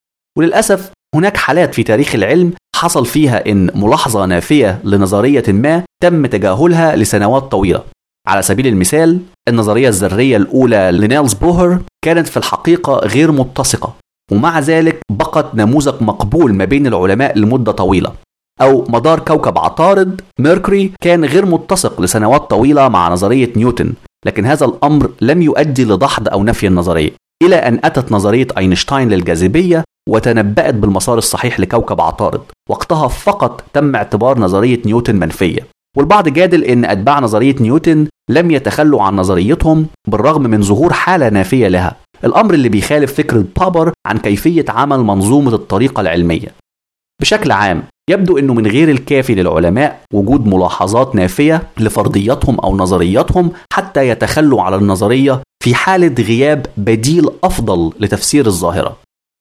وللأسف هناك حالات في تاريخ العلم حصل فيها إن ملاحظة نافية لنظرية ما تم تجاهلها لسنوات طويلة على سبيل المثال النظرية الذرية الأولى لنيلز بوهر كانت في الحقيقة غير متسقة ومع ذلك بقت نموذج مقبول ما بين العلماء لمدة طويلة أو مدار كوكب عطارد ميركوري كان غير متسق لسنوات طويلة مع نظرية نيوتن لكن هذا الأمر لم يؤدي لدحض أو نفي النظرية إلى أن أتت نظرية أينشتاين للجاذبية وتنبأت بالمسار الصحيح لكوكب عطارد وقتها فقط تم اعتبار نظرية نيوتن منفية والبعض جادل أن أتباع نظرية نيوتن لم يتخلوا عن نظريتهم بالرغم من ظهور حالة نافية لها الأمر اللي بيخالف فكرة بابر عن كيفية عمل منظومة الطريقة العلمية بشكل عام يبدو أنه من غير الكافي للعلماء وجود ملاحظات نافية لفرضياتهم أو نظرياتهم حتى يتخلوا على النظرية في حالة غياب بديل أفضل لتفسير الظاهرة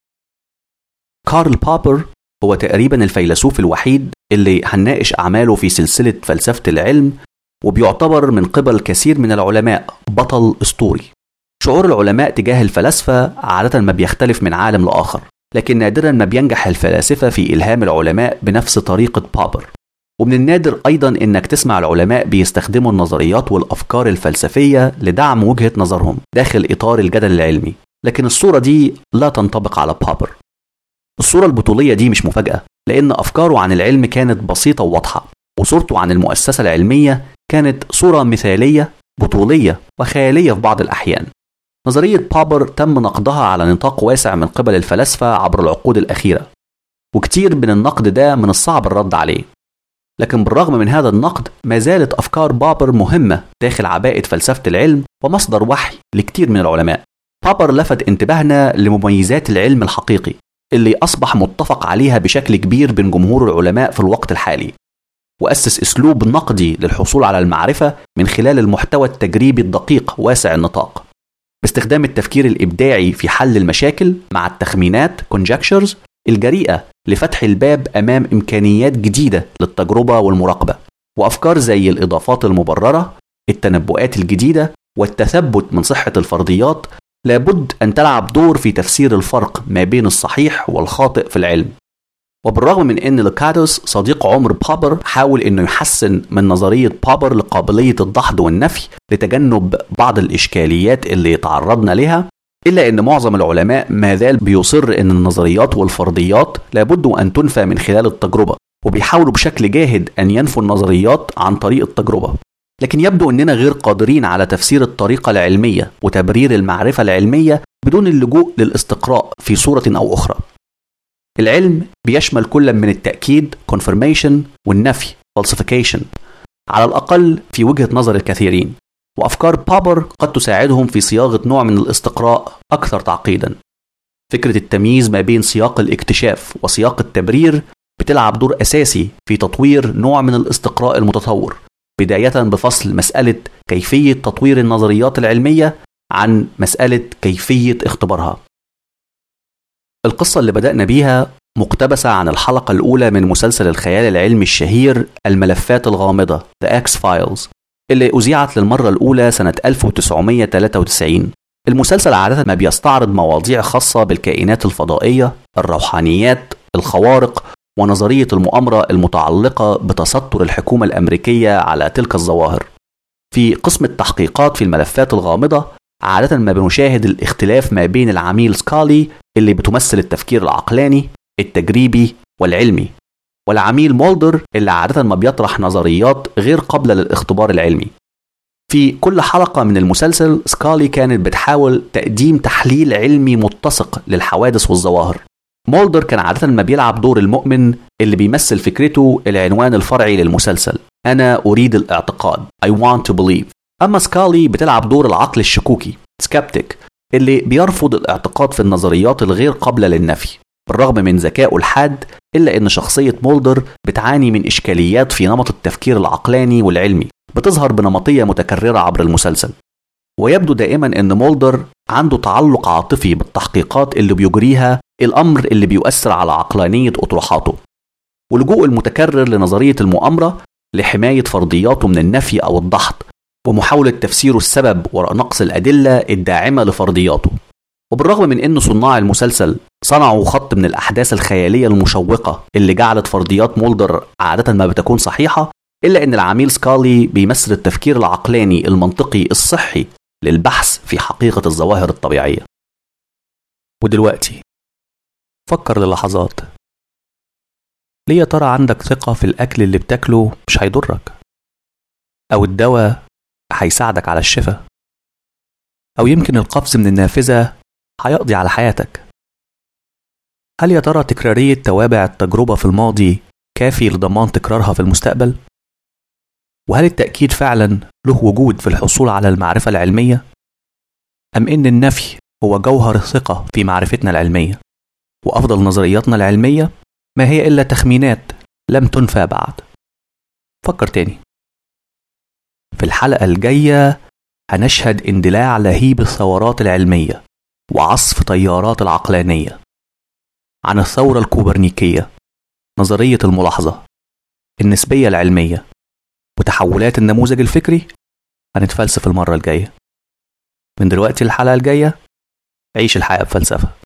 كارل بابر هو تقريبا الفيلسوف الوحيد اللي هنناقش أعماله في سلسلة فلسفة العلم وبيعتبر من قبل كثير من العلماء بطل أسطوري شعور العلماء تجاه الفلاسفة عادة ما بيختلف من عالم لآخر لكن نادرا ما بينجح الفلاسفة في إلهام العلماء بنفس طريقة بابر ومن النادر أيضا إنك تسمع العلماء بيستخدموا النظريات والأفكار الفلسفية لدعم وجهة نظرهم داخل إطار الجدل العلمي لكن الصورة دي لا تنطبق على بابر الصورة البطولية دي مش مفاجأة لأن أفكاره عن العلم كانت بسيطة وواضحة وصورته عن المؤسسة العلمية كانت صورة مثالية بطولية وخيالية في بعض الأحيان نظرية بابر تم نقدها على نطاق واسع من قبل الفلاسفة عبر العقود الأخيرة وكتير من النقد ده من الصعب الرد عليه لكن بالرغم من هذا النقد ما زالت أفكار بابر مهمة داخل عباءة فلسفة العلم ومصدر وحي لكتير من العلماء بابر لفت انتباهنا لمميزات العلم الحقيقي اللي أصبح متفق عليها بشكل كبير بين جمهور العلماء في الوقت الحالي وأسس أسلوب نقدي للحصول على المعرفة من خلال المحتوى التجريبي الدقيق واسع النطاق باستخدام التفكير الإبداعي في حل المشاكل مع التخمينات conjectures الجريئة لفتح الباب أمام إمكانيات جديدة للتجربة والمراقبة وأفكار زي الإضافات المبررة التنبؤات الجديدة والتثبت من صحة الفرضيات لابد أن تلعب دور في تفسير الفرق ما بين الصحيح والخاطئ في العلم وبالرغم من ان لوكادوس صديق عمر بابر حاول انه يحسن من نظريه بابر لقابليه الدحض والنفي لتجنب بعض الاشكاليات اللي تعرضنا لها الا ان معظم العلماء ما زال بيصر ان النظريات والفرضيات لابد ان تنفى من خلال التجربه وبيحاولوا بشكل جاهد ان ينفوا النظريات عن طريق التجربه لكن يبدو اننا غير قادرين على تفسير الطريقه العلميه وتبرير المعرفه العلميه بدون اللجوء للاستقراء في صوره او اخرى العلم بيشمل كل من التأكيد confirmation والنفي falsification على الأقل في وجهة نظر الكثيرين وأفكار بابر قد تساعدهم في صياغة نوع من الاستقراء أكثر تعقيدا فكرة التمييز ما بين سياق الاكتشاف وسياق التبرير بتلعب دور أساسي في تطوير نوع من الاستقراء المتطور بداية بفصل مسألة كيفية تطوير النظريات العلمية عن مسألة كيفية اختبارها القصة اللي بدأنا بيها مقتبسة عن الحلقة الأولى من مسلسل الخيال العلمي الشهير الملفات الغامضة The X Files اللي أذيعت للمرة الأولى سنة 1993 المسلسل عادة ما بيستعرض مواضيع خاصة بالكائنات الفضائية الروحانيات الخوارق ونظرية المؤامرة المتعلقة بتستر الحكومة الأمريكية على تلك الظواهر في قسم التحقيقات في الملفات الغامضة عادة ما بنشاهد الاختلاف ما بين العميل سكالي اللي بتمثل التفكير العقلاني التجريبي والعلمي والعميل مولدر اللي عادة ما بيطرح نظريات غير قابلة للاختبار العلمي في كل حلقة من المسلسل سكالي كانت بتحاول تقديم تحليل علمي متسق للحوادث والظواهر مولدر كان عادة ما بيلعب دور المؤمن اللي بيمثل فكرته العنوان الفرعي للمسلسل أنا أريد الاعتقاد I want to believe أما سكالي بتلعب دور العقل الشكوكي سكابتيك اللي بيرفض الاعتقاد في النظريات الغير قابلة للنفي بالرغم من ذكائه الحاد إلا أن شخصية مولدر بتعاني من إشكاليات في نمط التفكير العقلاني والعلمي بتظهر بنمطية متكررة عبر المسلسل ويبدو دائما أن مولدر عنده تعلق عاطفي بالتحقيقات اللي بيجريها الأمر اللي بيؤثر على عقلانية أطروحاته واللجوء المتكرر لنظرية المؤامرة لحماية فرضياته من النفي أو الدحض ومحاولة تفسير السبب وراء نقص الأدلة الداعمة لفرضياته وبالرغم من أن صناع المسلسل صنعوا خط من الأحداث الخيالية المشوقة اللي جعلت فرضيات مولدر عادة ما بتكون صحيحة إلا أن العميل سكالي بيمثل التفكير العقلاني المنطقي الصحي للبحث في حقيقة الظواهر الطبيعية ودلوقتي فكر للحظات ليه يا ترى عندك ثقة في الأكل اللي بتاكله مش هيضرك أو الدواء هيساعدك على الشفاء أو يمكن القفز من النافذة هيقضي على حياتك هل يا ترى تكرارية توابع التجربة في الماضي كافي لضمان تكرارها في المستقبل؟ وهل التأكيد فعلا له وجود في الحصول على المعرفة العلمية؟ أم إن النفي هو جوهر الثقة في معرفتنا العلمية؟ وأفضل نظرياتنا العلمية ما هي إلا تخمينات لم تنفى بعد فكر تاني في الحلقة الجاية هنشهد اندلاع لهيب الثورات العلمية وعصف طيارات العقلانية عن الثورة الكوبرنيكية نظرية الملاحظة النسبية العلمية وتحولات النموذج الفكري هنتفلسف المرة الجاية من دلوقتي الحلقة الجاية عيش الحياة بفلسفة